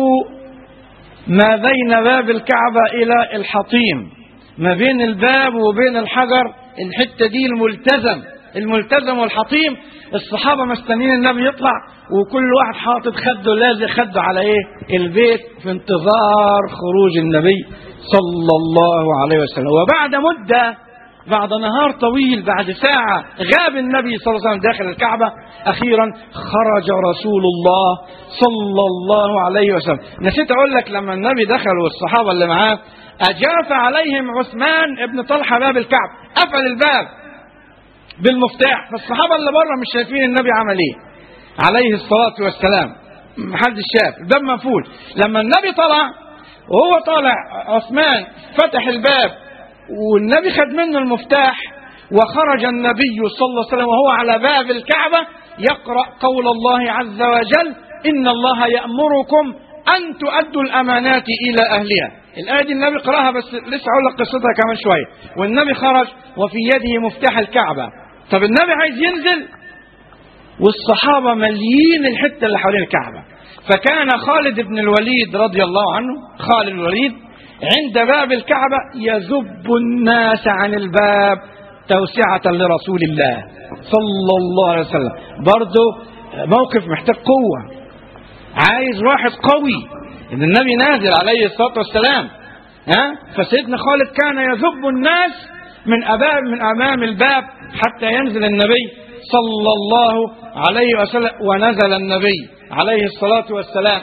ما بين باب الكعبة إلى الحطيم ما بين الباب وبين الحجر الحتة دي الملتزم الملتزم والحطيم الصحابة مستنيين النبي يطلع وكل واحد حاطط خده لازق خده على ايه البيت في انتظار خروج النبي صلى الله عليه وسلم وبعد مدة بعد نهار طويل بعد ساعة غاب النبي صلى الله عليه وسلم داخل الكعبة أخيرا خرج رسول الله صلى الله عليه وسلم نسيت أقول لك لما النبي دخل والصحابة اللي معاه أجاف عليهم عثمان ابن طلحة باب الكعبة قفل الباب بالمفتاح فالصحابة اللي بره مش شايفين النبي عمل ايه عليه الصلاة والسلام محدش شاف الباب مقفول لما النبي طلع وهو طالع عثمان فتح الباب والنبي خد منه المفتاح وخرج النبي صلى الله عليه وسلم وهو على باب الكعبة يقرأ قول الله عز وجل إن الله يأمركم أن تؤدوا الأمانات إلى أهلها الآية دي النبي قرأها بس لسه أقول لك قصتها كمان شوية والنبي خرج وفي يده مفتاح الكعبة طب النبي عايز ينزل والصحابة مليين الحتة اللي حوالين الكعبة فكان خالد بن الوليد رضي الله عنه خالد الوليد عند باب الكعبة يذب الناس عن الباب توسعة لرسول الله صلى الله عليه وسلم برضه موقف محتاج قوة عايز واحد قوي ان النبي نازل عليه الصلاة والسلام ها فسيدنا خالد كان يذب الناس من أباب من أمام الباب حتى ينزل النبي صلى الله عليه وسلم ونزل النبي عليه الصلاة والسلام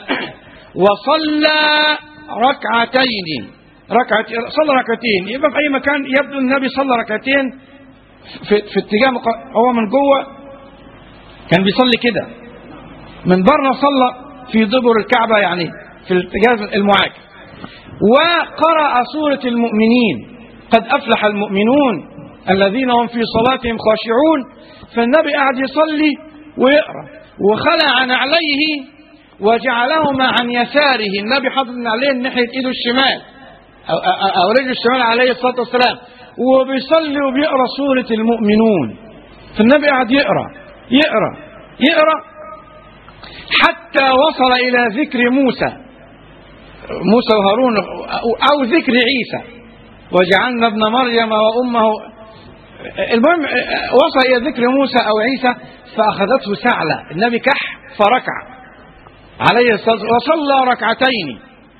وصلى ركعتين ركعة صلى ركعتين يبقى في أي مكان يبدو النبي صلى ركعتين في, في اتجاه مق- هو من جوه كان بيصلي كده من بره صلى في دبر الكعبة يعني في الاتجاه المعاكس وقرأ سورة المؤمنين قد أفلح المؤمنون الذين هم في صلاتهم خاشعون فالنبي قاعد يصلي ويقرأ وخلع نعليه وجعلهما عن يساره النبي حاطط نعلين ناحية ايده الشمال أو, أو, أو رجله الشمال عليه الصلاة والسلام وبيصلي وبيقرأ سورة المؤمنون فالنبي قاعد يقرأ يقرأ يقرأ حتى وصل إلى ذكر موسى موسى وهارون أو ذكر عيسى وجعلنا ابن مريم وأمه المهم وصل إلى ذكر موسى أو عيسى فأخذته سعلة النبي كح فركع عليه الصلاة والسلام وصلى ركعتين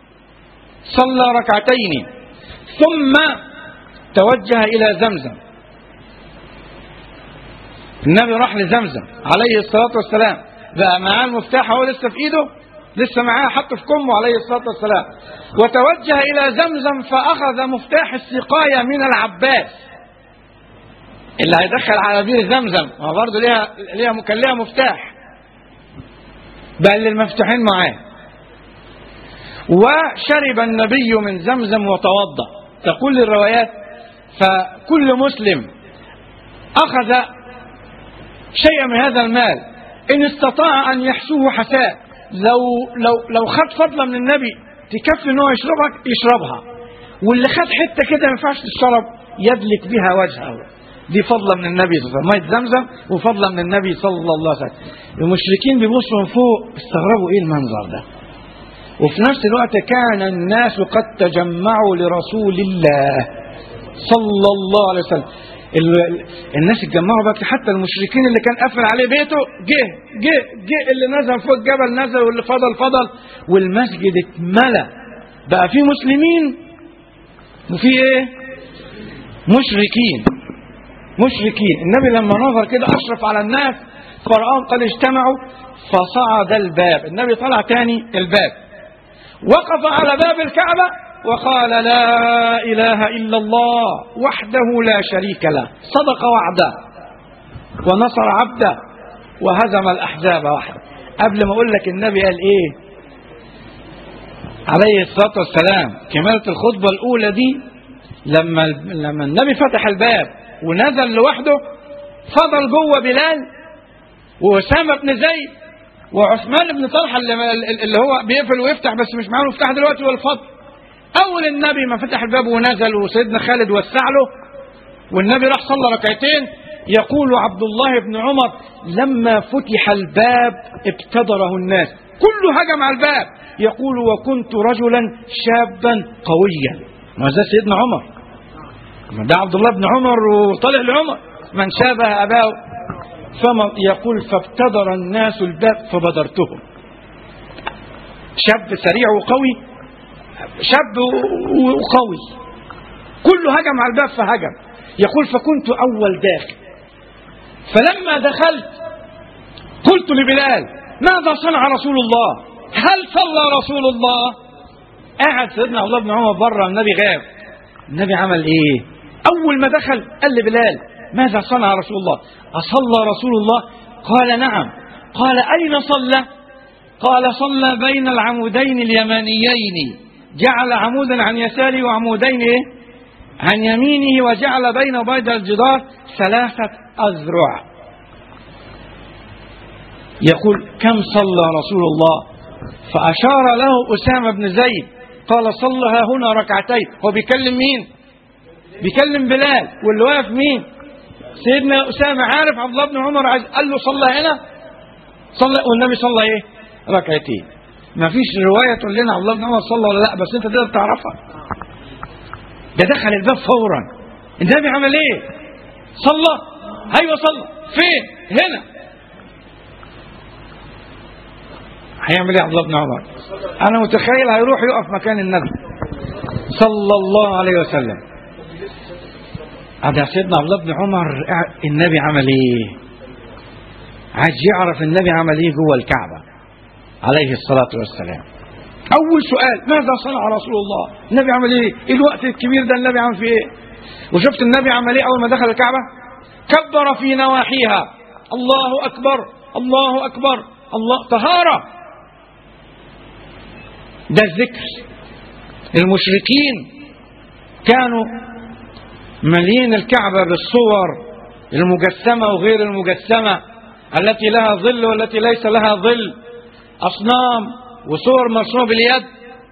صلى ركعتين ثم توجه إلى زمزم النبي راح لزمزم عليه الصلاة والسلام بقى معاه المفتاح هو لسه في ايده لسه معاه حطه في كمه عليه الصلاة والسلام وتوجه إلى زمزم فأخذ مفتاح السقاية من العباس اللي هيدخل على بير زمزم ما برضه ليها ليها كان ليها مفتاح بقى اللي المفتوحين معاه وشرب النبي من زمزم وتوضا تقول الروايات فكل مسلم أخذ شيئا من هذا المال إن استطاع أن يحسوه حساء لو لو لو خد فضلة من النبي تكفي إن هو يشربها يشربها واللي خد حتة كده ما ينفعش تشرب يدلك بها وجهه دي فضلة من النبي صلى الله عليه وسلم مية زمزم وفضلة من النبي صلى الله عليه وسلم المشركين بيبصوا من فوق استغربوا ايه المنظر ده وفي نفس الوقت كان الناس قد تجمعوا لرسول الله صلى الله عليه وسلم ال- الناس اتجمعوا بقى حتى المشركين اللي كان قافل عليه بيته جه جه جه اللي نزل فوق الجبل نزل واللي فضل فضل والمسجد اتملى بقى في مسلمين وفي ايه مشركين مشركين النبي لما نظر كده اشرف على الناس فرآهم قد اجتمعوا فصعد الباب النبي طلع تاني الباب وقف على باب الكعبة وقال لا إله إلا الله وحده لا شريك له صدق وعده ونصر عبده وهزم الأحزاب وحده قبل ما أقول لك النبي قال إيه عليه الصلاة والسلام كمالة الخطبة الأولى دي لما لما النبي فتح الباب ونزل لوحده فضل جوه بلال وأسامة بن زيد وعثمان بن طلحة اللي, اللي هو بيقفل ويفتح بس مش معاه مفتاح دلوقتي هو الفضل أول النبي ما فتح الباب ونزل وسيدنا خالد وسع له والنبي راح صلى ركعتين يقول عبد الله بن عمر لما فتح الباب ابتدره الناس كله هجم على الباب يقول وكنت رجلا شابا قويا ما ده سيدنا عمر ما ده عبد الله بن عمر وطلع لعمر من شابه أباه فما يقول فابتدر الناس الباب فبدرتهم شاب سريع وقوي شاب وقوي كله هجم على الباب فهجم يقول فكنت أول داخل فلما دخلت قلت لبلال ماذا صنع رسول الله هل صلى رسول الله قاعد سيدنا عبد الله بن عمر بره النبي غاب النبي عمل ايه اول ما دخل قال لبلال ماذا صنع رسول الله اصلى رسول الله قال نعم قال اين صلى قال صلى بين العمودين اليمانيين جعل عمودا عن يساره وعمودين إيه؟ عن يمينه وجعل بينه وبين الجدار ثلاثة أذرع يقول كم صلى رسول الله فأشار له أسامة بن زيد قال صلى ها هنا ركعتين هو بيكلم مين بيكلم بلال واللي واقف مين سيدنا أسامة عارف عبد الله بن عمر عايز قال له صلى هنا صلى والنبي صلى ايه ركعتين ما فيش رواية تقول لنا عبد الله بن عمر صلى ولا لا بس انت تقدر تعرفها ده دخل الباب فورا النبي عمل ايه صلى ايوه صلى فين هنا هيعمل ايه عبد الله بن عمر انا متخيل هيروح يقف مكان النبي صلى الله عليه وسلم هذا سيدنا عبد الله بن عمر النبي عمل ايه عايز يعرف النبي عمل ايه جوه الكعبه عليه الصلاه والسلام اول سؤال ماذا صنع رسول الله النبي عمل ايه ايه الوقت الكبير ده النبي عمل فيه ايه وشفت النبي عمل ايه اول ما دخل الكعبه كبر في نواحيها الله اكبر الله اكبر الله طهاره ده الذكر المشركين كانوا مليين الكعبة بالصور المجسمة وغير المجسمة التي لها ظل والتي ليس لها ظل أصنام وصور مرسومة باليد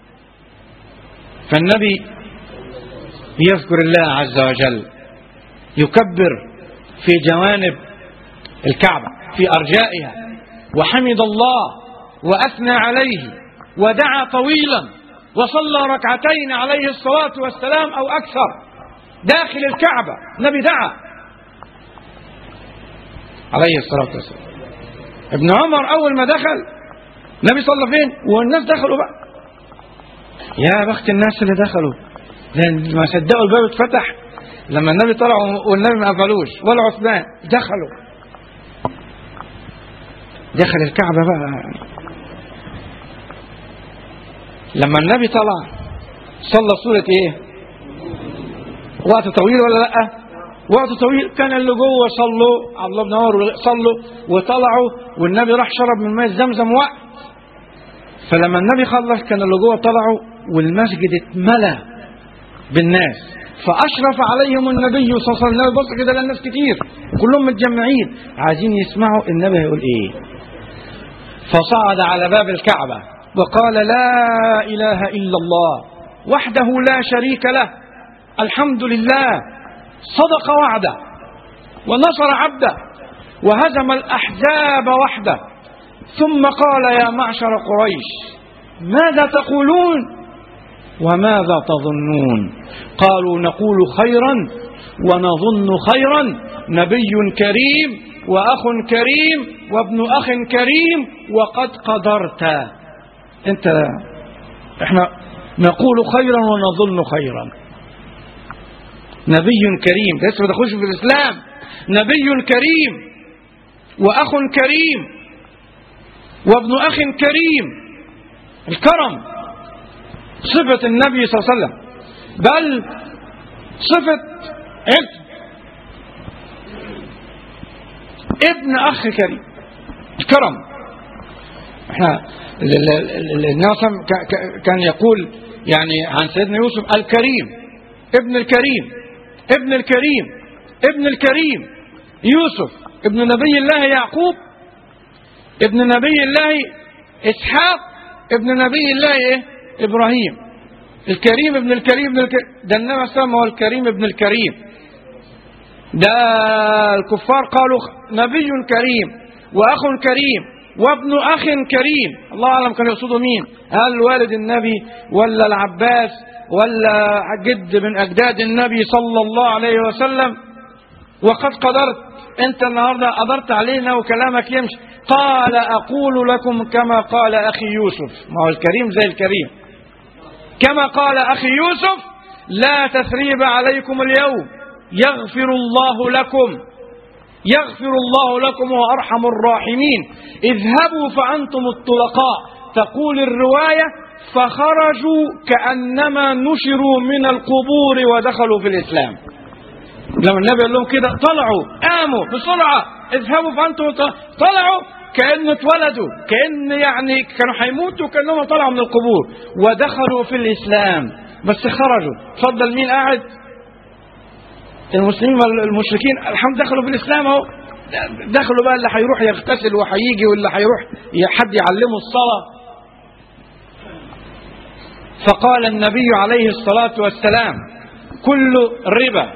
فالنبي يذكر الله عز وجل يكبر في جوانب الكعبة في أرجائها وحمد الله وأثنى عليه ودعا طويلا وصلى ركعتين عليه الصلاة والسلام أو أكثر داخل الكعبة النبي دعا عليه الصلاة والسلام ابن عمر أول ما دخل النبي صلى فين والناس دخلوا بقى يا بخت الناس اللي دخلوا لأن ما صدقوا الباب اتفتح لما النبي طلع والنبي ما قفلوش ولا عثمان دخلوا دخل الكعبة بقى لما النبي طلع صلى سورة ايه وقت طويل ولا لا وقت طويل كان اللي جوه صلوا عبد الله بن عمر صلوا وطلعوا والنبي راح شرب من ماء زمزم وقت فلما النبي خلص كان اللي جوه طلعوا والمسجد اتملى بالناس فاشرف عليهم النبي صلى الله عليه وسلم بص كده للناس كتير كلهم متجمعين عايزين يسمعوا النبي هيقول ايه فصعد على باب الكعبه وقال لا اله الا الله وحده لا شريك له الحمد لله صدق وعده ونصر عبده وهزم الأحزاب وحده ثم قال يا معشر قريش ماذا تقولون وماذا تظنون قالوا نقول خيرا ونظن خيرا نبي كريم وأخ كريم وابن أخ كريم وقد قدرت انت احنا نقول خيرا ونظن خيرا نبي كريم لسه ما دخلش في الاسلام نبي كريم واخ كريم وابن اخ كريم الكرم صفة النبي صلى الله عليه وسلم بل صفة ابن ابن أخ كريم كرم احنا ال- ال- ال- النبي صلى الله عليه وسلم ك- ك- كان يقول يعني عن سيدنا يوسف الكريم ابن الكريم ابن الكريم ابن الكريم يوسف ابن نبي الله يعقوب ابن نبي الله اسحاق ابن نبي الله ايه ابراهيم الكريم ابن الكريم ابن الكريم ده النبي صلى الله عليه وسلم هو الكريم ابن الكريم ده الكفار قالوا نبي كريم واخ كريم وابن اخ كريم الله اعلم كانوا يقصدوا مين هل والد النبي ولا العباس ولا جد من اجداد النبي صلى الله عليه وسلم وقد قدرت انت النهارده قدرت علينا وكلامك يمشي قال اقول لكم كما قال اخي يوسف ما هو الكريم زي الكريم كما قال اخي يوسف لا تثريب عليكم اليوم يغفر الله لكم يغفر الله لكم وهو ارحم الراحمين اذهبوا فانتم الطلقاء تقول الروايه فخرجوا كانما نشروا من القبور ودخلوا في الاسلام لما النبي قال لهم كده طلعوا قاموا بسرعه اذهبوا فانتم الط- طلعوا كانه اتولدوا كان يعني كانوا هيموتوا كانهم طلعوا من القبور ودخلوا في الاسلام بس خرجوا اتفضل مين قاعد المسلمين والمشركين الحمد دخلوا في الاسلام اهو دخلوا بقى اللي هيروح يغتسل وهيجي واللي هيروح حد يعلمه الصلاه فقال النبي عليه الصلاه والسلام كل ربا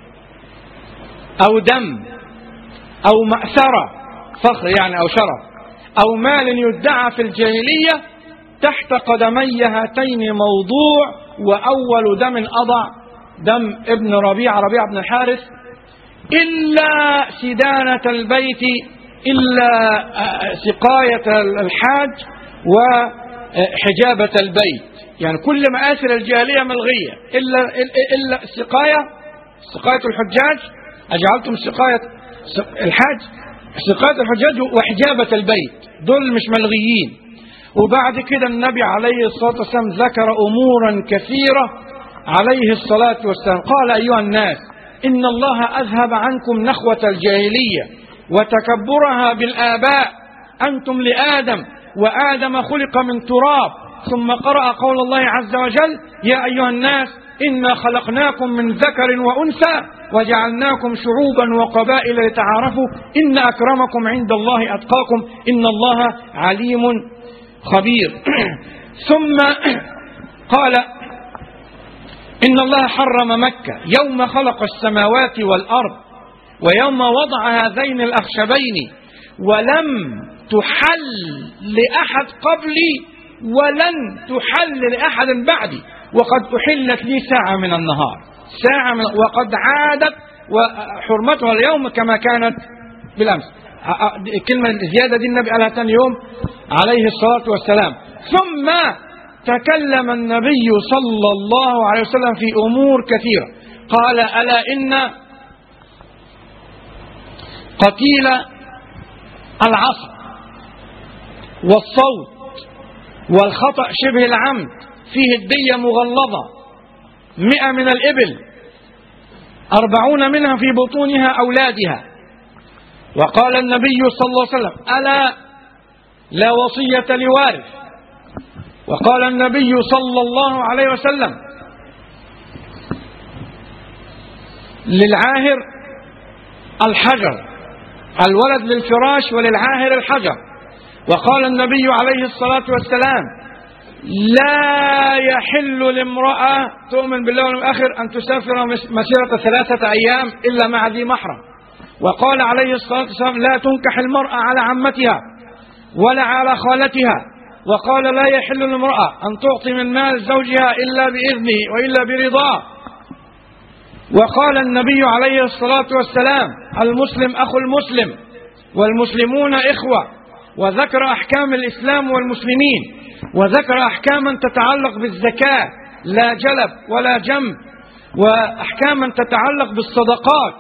او دم او مأسرة فخر يعني او شرف او مال يدعى في الجاهليه تحت قدمي هاتين موضوع واول دم اضع دم ابن ربيعه ربيعه بن الحارث إلا سدانة البيت إلا آه، سقاية الحاج وحجابة البيت يعني كل مآثر الجاهلية ملغية إلا إلا السقاية سقاية الحجاج أجعلتم سقاية س- الحاج سقاية الحجاج وحجابة البيت دول مش ملغيين وبعد كده النبي عليه الصلاة والسلام ذكر أمورا كثيرة عليه الصلاة والسلام قال أيها الناس إن الله أذهب عنكم نخوة الجاهلية وتكبرها بالآباء أنتم لآدم وآدم خلق من تراب ثم قرأ قول الله عز وجل يا أيها الناس إنا خلقناكم من ذكر وأنثى وجعلناكم شعوبا وقبائل لتعارفوا إن أكرمكم عند الله أتقاكم إن الله عليم خبير ثم قال إن الله حرم مكة يوم خلق السماوات والأرض ويوم وضع هذين الأخشبين ولم تحل لأحد قبلي ولن تحل لأحد بعدي وقد أحلت لي ساعة من النهار ساعة من وقد عادت وحرمتها اليوم كما كانت بالأمس الكلمة الزيادة دي النبي قالها ثاني يوم عليه الصلاة والسلام ثم تكلم النبي صلى الله عليه وسلم في أمور كثيرة قال ألا إن قتيل العصر والصوت والخطأ شبه العمد فيه الدية مغلظة مئة من الإبل أربعون منها في بطونها أولادها وقال النبي صلى الله عليه وسلم ألا لا وصية لوارث وقال النبي صلى الله عليه وسلم للعاهر الحجر الولد للفراش وللعاهر الحجر وقال النبي عليه الصلاة والسلام لا يحل لامرأة تؤمن بالله واليوم الآخر أن تسافر مسيرة ثلاثة أيام إلا مع ذي محرم وقال عليه الصلاة والسلام لا تنكح المرأة على عمتها ولا على خالتها وقال لا يحل لامرأة أن تعطي من مال زوجها إلا بإذنه وإلا برضاه وقال النبي عليه الصلاة والسلام المسلم أخو المسلم والمسلمون إخوة وذكر أحكام الإسلام والمسلمين وذكر أحكاما تتعلق بالزكاة لا جلب ولا جنب وأحكاما تتعلق بالصدقات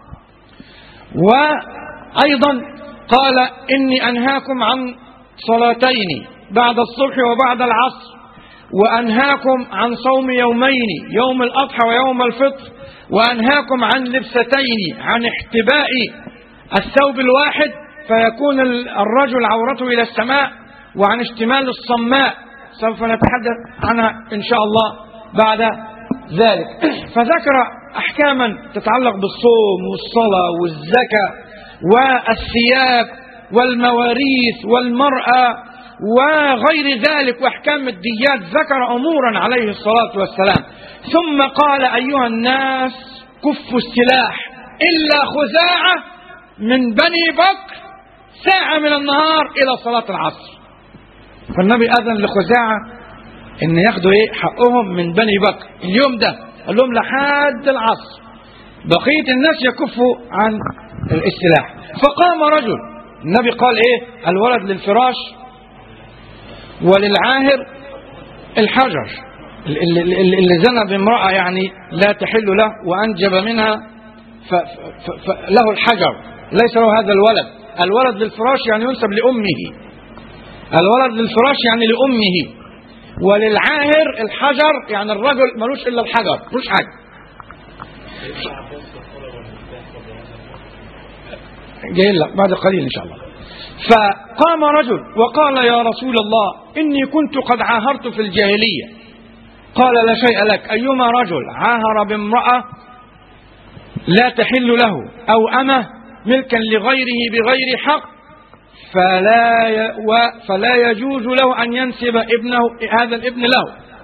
وأيضا قال إني أنهاكم عن صلاتين بعد الصبح وبعد العصر وأنهاكم عن صوم يومين يوم الأضحى ويوم الفطر وأنهاكم عن لبستين عن احتباء الثوب الواحد فيكون ال- الرجل عورته إلى السماء وعن اشتمال الصماء سوف نتحدث عنها إن شاء الله بعد ذلك فذكر أحكاما تتعلق بالصوم والصلاة والزكاة والثياب والمواريث والمرأة وغير ذلك واحكام الديات ذكر امورا عليه الصلاه والسلام ثم قال ايها الناس كفوا السلاح الا خزاعه من بني بكر ساعه من النهار الى صلاه العصر فالنبي اذن لخزاعه ان ياخدوا ايه حقهم من بني بكر اليوم ده قال لهم لحد العصر بقيه الناس يكفوا عن السلاح فقام رجل النبي قال ايه الولد للفراش وللعاهر الحجر اللي, اللي اللي زنى بامرأة يعني لا تحل له وأنجب منها ف- ف- فله الحجر ليس له هذا الولد الولد للفراش يعني ينسب لأمه الولد للفراش يعني لأمه وللعاهر الحجر يعني الرجل ملوش إلا الحجر ملوش حاجة جاي لك بعد قليل إن شاء الله فقام رجل وقال يا رسول الله إني كنت قد عاهرت في الجاهلية قال لا شيء لك أيما رجل عاهر بامرأة لا تحل له أو أمه ملكا لغيره بغير حق فلا ي... و... فلا يجوز له أن ينسب ابنه هذا الابن له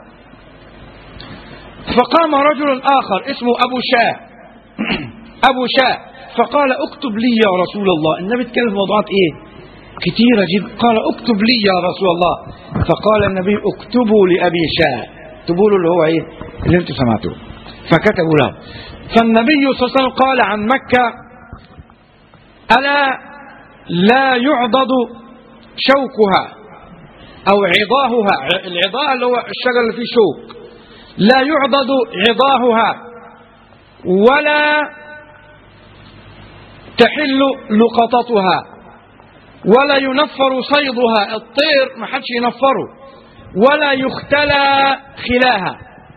فقام رجل آخر اسمه أبو شاه أبو شاه فقال اكتب لي يا رسول الله النبي اتكلم في موضوعات ايه كثيرة جدا قال اكتب لي يا رسول الله فقال النبي اكتبوا لأبي شاه اكتبوا له اللي هو ايه اللي انتم سمعتوه فكتبوا له فالنبي صلى الله عليه وسلم قال عن مكة ألا لا يعضد شوكها أو عضاهها العضاء اللي هو الشجر اللي فيه شوك لا يعضد عضاهها ولا تحل لقطتها ولا ينفر صيدها الطير ما حدش ينفره ولا يختلى خلاها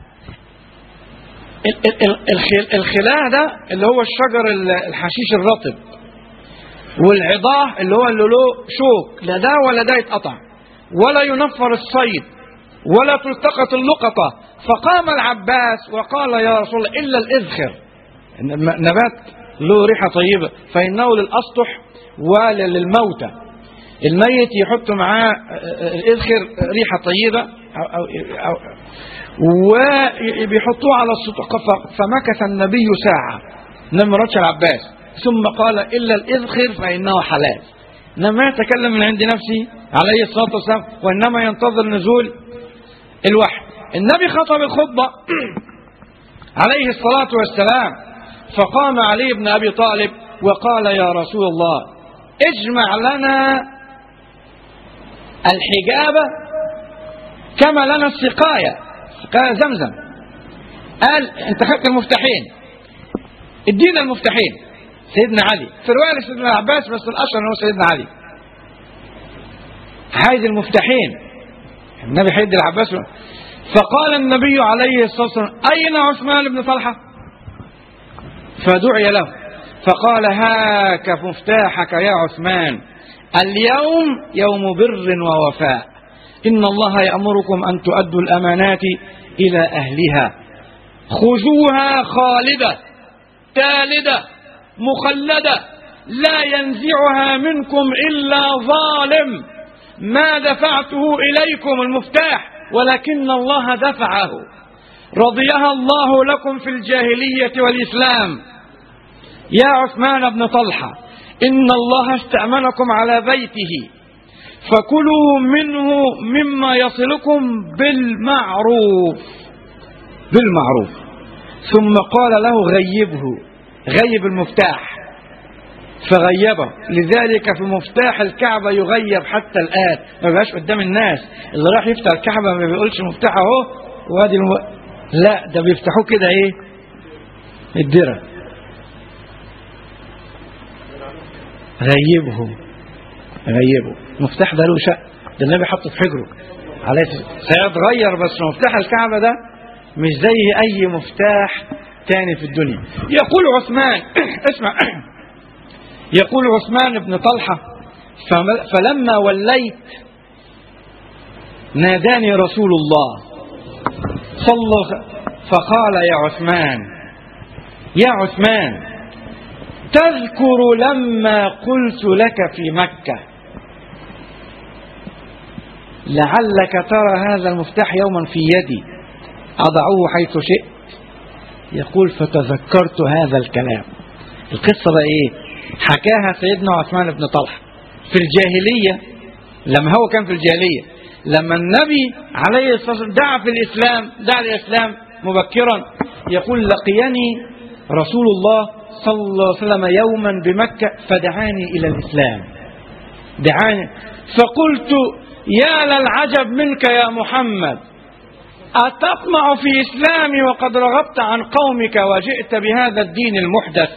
ال- ال- ال- الخل- الخلاء ده اللي هو الشجر ال- الحشيش الرطب والعضاه اللي هو اللي له شوك لا ده ولا ده يتقطع ولا ينفر الصيد ولا تلتقط اللقطة فقام العباس وقال يا رسول الله إلا الإذخر النم- نبات له ريحة طيبة فإنه للأسطح وللموتى الميت يحط معاه الإذخر ريحة طيبة أو أو أو وبيحطوه على السطح ف- فمكث النبي ساعة لما رجع العباس ثم قال إلا الإذخر فإنه حلال إنما يتكلم من عند نفسه عليه الصلاة والسلام وإنما ينتظر نزول الوحي النبي خطب الخطبة عليه الصلاة والسلام فقام علي بن أبي طالب وقال يا رسول الله اجمع لنا الحجابة كما لنا السقاية سقاية زمزم قال انت خدت المفتاحين ادينا المفتاحين سيدنا علي في رواية سيدنا العباس بس الأشهر هو سيدنا علي عايز المفتاحين النبي هيدي العباس فقال النبي عليه الصلاة والسلام أين عثمان بن طلحة فدعي له فقال هاك مفتاحك يا عثمان اليوم يوم بر ووفاء إن الله يأمركم أن تؤدوا الأمانات إلى أهلها خذوها خالدة تالدة مخلدة لا ينزعها منكم إلا ظالم ما دفعته إليكم المفتاح ولكن الله دفعه رضيها الله لكم في الجاهلية والإسلام يا عثمان بن طلحة إن الله استأمنكم على بيته فكلوا منه مما يصلكم بالمعروف بالمعروف ثم قال له غيبه غيب المفتاح فغيبه لذلك في مفتاح الكعبة يغيب حتى الآن ما بقاش قدام الناس اللي راح يفتح الكعبة ما بيقولش مفتاح اهو وادي الم... لا ده بيفتحوه كده ايه الدرع غيبه غيبه المفتاح ده له شق ده النبي حطه في حجره عليه سيتغير بس مفتاح الكعبة ده مش زي أي مفتاح تاني في الدنيا يقول عثمان اسمع يقول عثمان بن طلحة فم- فلما وليت ناداني رسول الله صلى فقال يا عثمان يا عثمان تذكر لما قلت لك في مكة لعلك ترى هذا المفتاح يوما في يدي أضعه حيث شئت يقول فتذكرت هذا الكلام القصة بقى إيه حكاها سيدنا عثمان بن طلحة في الجاهلية لما هو كان في الجاهلية لما النبي عليه الصلاة والسلام دعا في الإسلام دعا الإسلام مبكرا يقول لقيني رسول الله صلى الله عليه وسلم يوما بمكة فدعاني إلى الإسلام دعاني فقلت يا للعجب منك يا محمد أتطمع في إسلامي وقد رغبت عن قومك وجئت بهذا الدين المحدث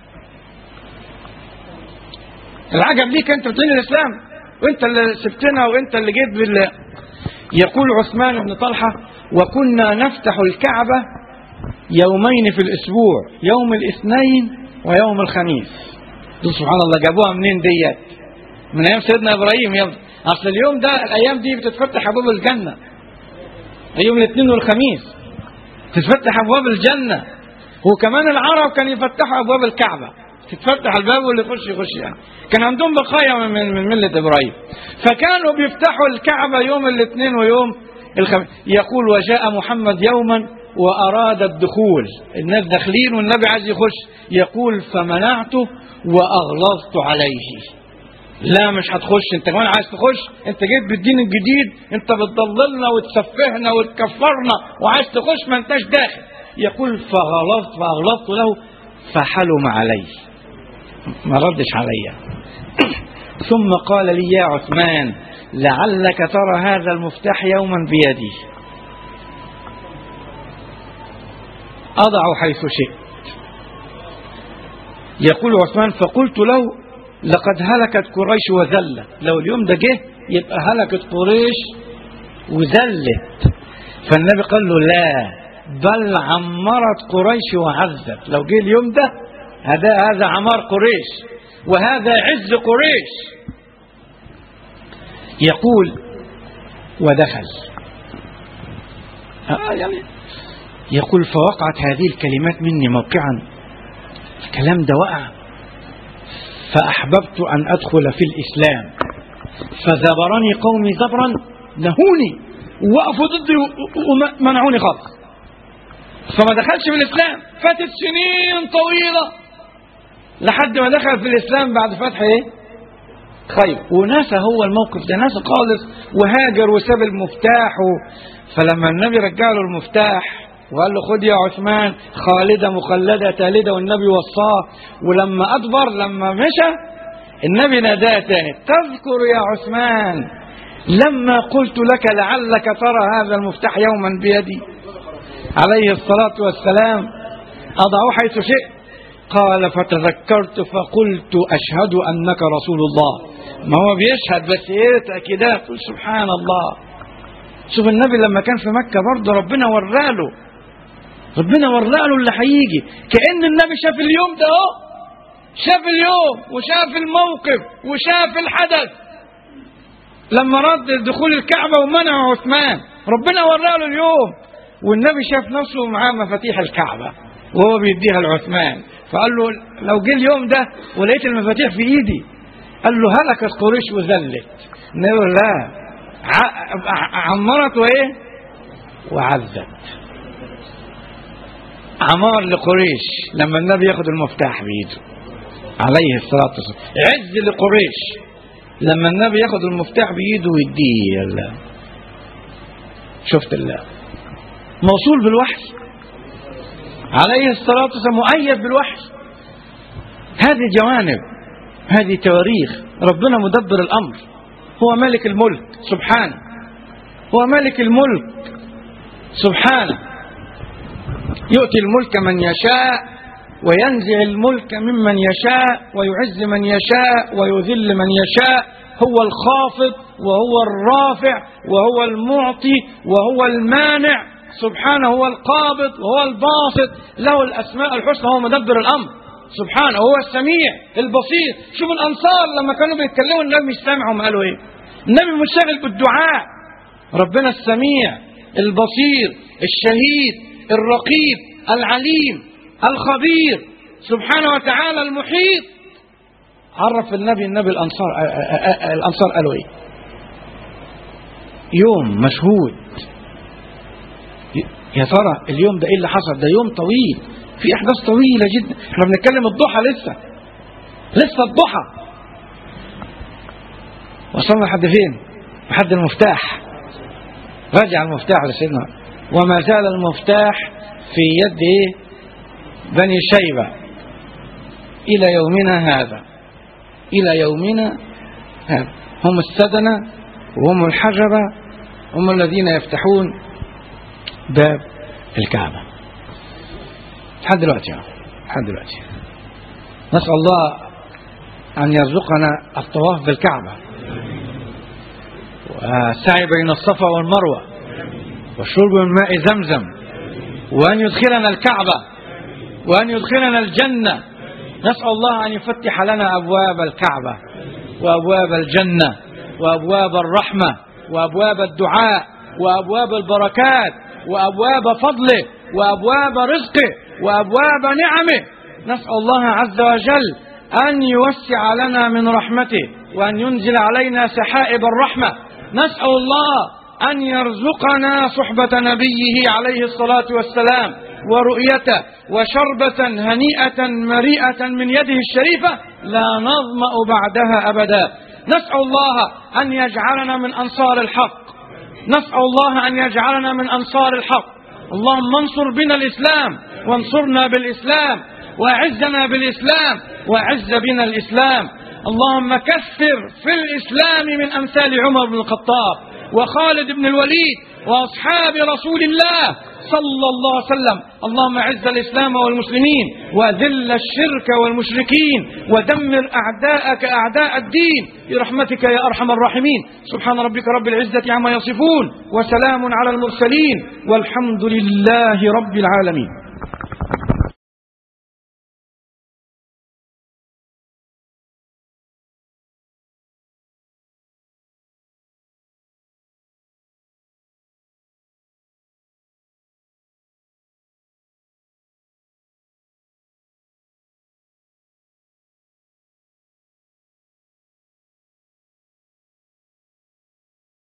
العجب ليك أنت بتقول الإسلام وأنت اللي سبتنا وأنت اللي جيت بال يقول عثمان بن طلحة وكنا نفتح الكعبة يومين في الأسبوع يوم الاثنين ويوم الخميس دول سبحان الله جابوها منين ديت من أيام سيدنا إبراهيم يوم أصل اليوم ده الأيام دي بتتفتح أبواب الجنة يوم الاثنين والخميس تتفتح ابواب الجنه وكمان العرب كانوا يفتحوا ابواب الكعبه تتفتح الباب واللي يخش يخش يعني كان عندهم بقايا من, من, من مله ابراهيم فكانوا بيفتحوا الكعبه يوم الاثنين ويوم الخميس يقول وجاء محمد يوما واراد الدخول الناس داخلين والنبي عايز يخش يقول فمنعته واغلظت عليه لا مش هتخش انت كمان عايز تخش انت جيت بالدين الجديد انت بتضللنا وتسفهنا وتكفرنا وعايز تخش ما انتش داخل يقول فغلظت فاغلظت له فحلم علي ما ردش عليا ثم قال لي يا عثمان لعلك ترى هذا المفتاح يوما بيدي أضع حيث شئت يقول عثمان فقلت له لقد هلكت قريش وذلت لو اليوم ده جه يبقى هلكت قريش وذلت فالنبي قال له لا بل عمرت قريش وعزت لو جه اليوم ده هذا هذا عمار قريش وهذا عز قريش يقول ودخل آه يعني يقول فوقعت هذه الكلمات مني موقعا الكلام ده وقع فأحببت أن أدخل في الإسلام فزبرني قومي زبرا نهوني ووقفوا ضدي ومنعوني خالص فما دخلش في الإسلام فاتت سنين طويلة لحد ما دخل في الإسلام بعد فتح إيه؟ خير ونسى هو الموقف ده نسى خالص وهاجر وساب المفتاح و... فلما النبي رجع له المفتاح وقال له خد يا عثمان خالدة مخلدة تالدة والنبي وصاه ولما أدبر لما مشى النبي ناداه تاني تذكر يا عثمان لما قلت لك لعلك ترى هذا المفتاح يوما بيدي عليه الصلاة والسلام أضعه حيث شئت قال فتذكرت فقلت أشهد أنك رسول الله ما هو بيشهد بس ايه تأكيدات قل سبحان الله شوف النبي لما كان في مكة برضه ربنا وراله ربنا وراله اللي هيجي كأن النبي شاف اليوم ده اهو شاف اليوم وشاف الموقف وشاف الحدث لما رد دخول الكعبة ومنع عثمان ربنا وراله اليوم والنبي شاف نفسه معاه مفاتيح الكعبة وهو بيديها لعثمان فقال له لو جه اليوم ده ولقيت المفاتيح في ايدي قال له هلكت قريش وذلت النبي لا عمرت وايه وعزت عمار لقريش لما النبي ياخد المفتاح بايده عليه الصلاة والسلام عز لقريش لما النبي ياخد المفتاح بايده ويديه الله شفت الله موصول بالوحي عليه الصلاة والسلام مؤيد بالوحي هذه جوانب هذه تواريخ ربنا مدبر الأمر هو ملك الملك سبحانه هو ملك الملك سبحانه يؤتي الملك من يشاء وينزع الملك ممن يشاء ويعز من يشاء ويذل من يشاء هو الخافض وهو الرافع وهو المعطي وهو المانع سبحانه هو القابض وهو الباسط له الأسماء الحسنى هو مدبر الأمر سبحانه هو السميع البصير شوف الأنصار لما كانوا بيتكلموا النبي مش سامعهم قالوا إيه النبي منشغل بالدعاء ربنا السميع البصير الشهيد الرقيب العليم الخبير سبحانه وتعالى المحيط عرف النبي النبي الأنصار الأنصار قالوا إيه يوم مشهود يا ترى اليوم ده ايه اللي حصل ده يوم طويل في احداث طويله جدا احنا بنتكلم الضحى لسه لسه الضحى وصلنا لحد فين لحد المفتاح رجع المفتاح لسيدنا وما زال المفتاح في يد ايه بني شيبه الى يومنا هذا الى يومنا هذا هم السدنه وهم الحجبه هم الذين يفتحون باب الكعبة لحد دلوقتي لحد دلوقتي نسأل الله أن يرزقنا الطواف بالكعبة والسعي بين الصفا والمروة والشرب من ماء زمزم وأن يدخلنا الكعبة وأن يدخلنا الجنة نسأل الله أن يفتح لنا أبواب الكعبة وأبواب الجنة وأبواب الرحمة وأبواب الدعاء وأبواب البركات وأبواب فضله وأبواب رزقه وأبواب نعمه نسأل الله عز وجل أن يوسع لنا من رحمته وأن ينزل علينا سحائب الرحمة نسأل الله أن يرزقنا صحبة نبيه عليه الصلاة والسلام ورؤيته وشربة هنيئة مريئة من يده الشريفة لا نظمأ بعدها أبدا نسأل الله أن يجعلنا من أنصار الحق نسأل الله أن يجعلنا من أنصار الحق اللهم انصر بنا الإسلام وانصرنا بالإسلام وأعزنا بالإسلام وأعز بنا الإسلام اللهم كثر في الإسلام من أمثال عمر بن الخطاب وخالد بن الوليد وأصحاب رسول الله صلى الله عليه وسلم اللهم اعز الإسلام والمسلمين وذل الشرك والمشركين ودمر أعداءك أعداء الدين برحمتك يا أرحم الراحمين سبحان ربك رب العزة عما يصفون وسلام على المرسلين والحمد لله رب العالمين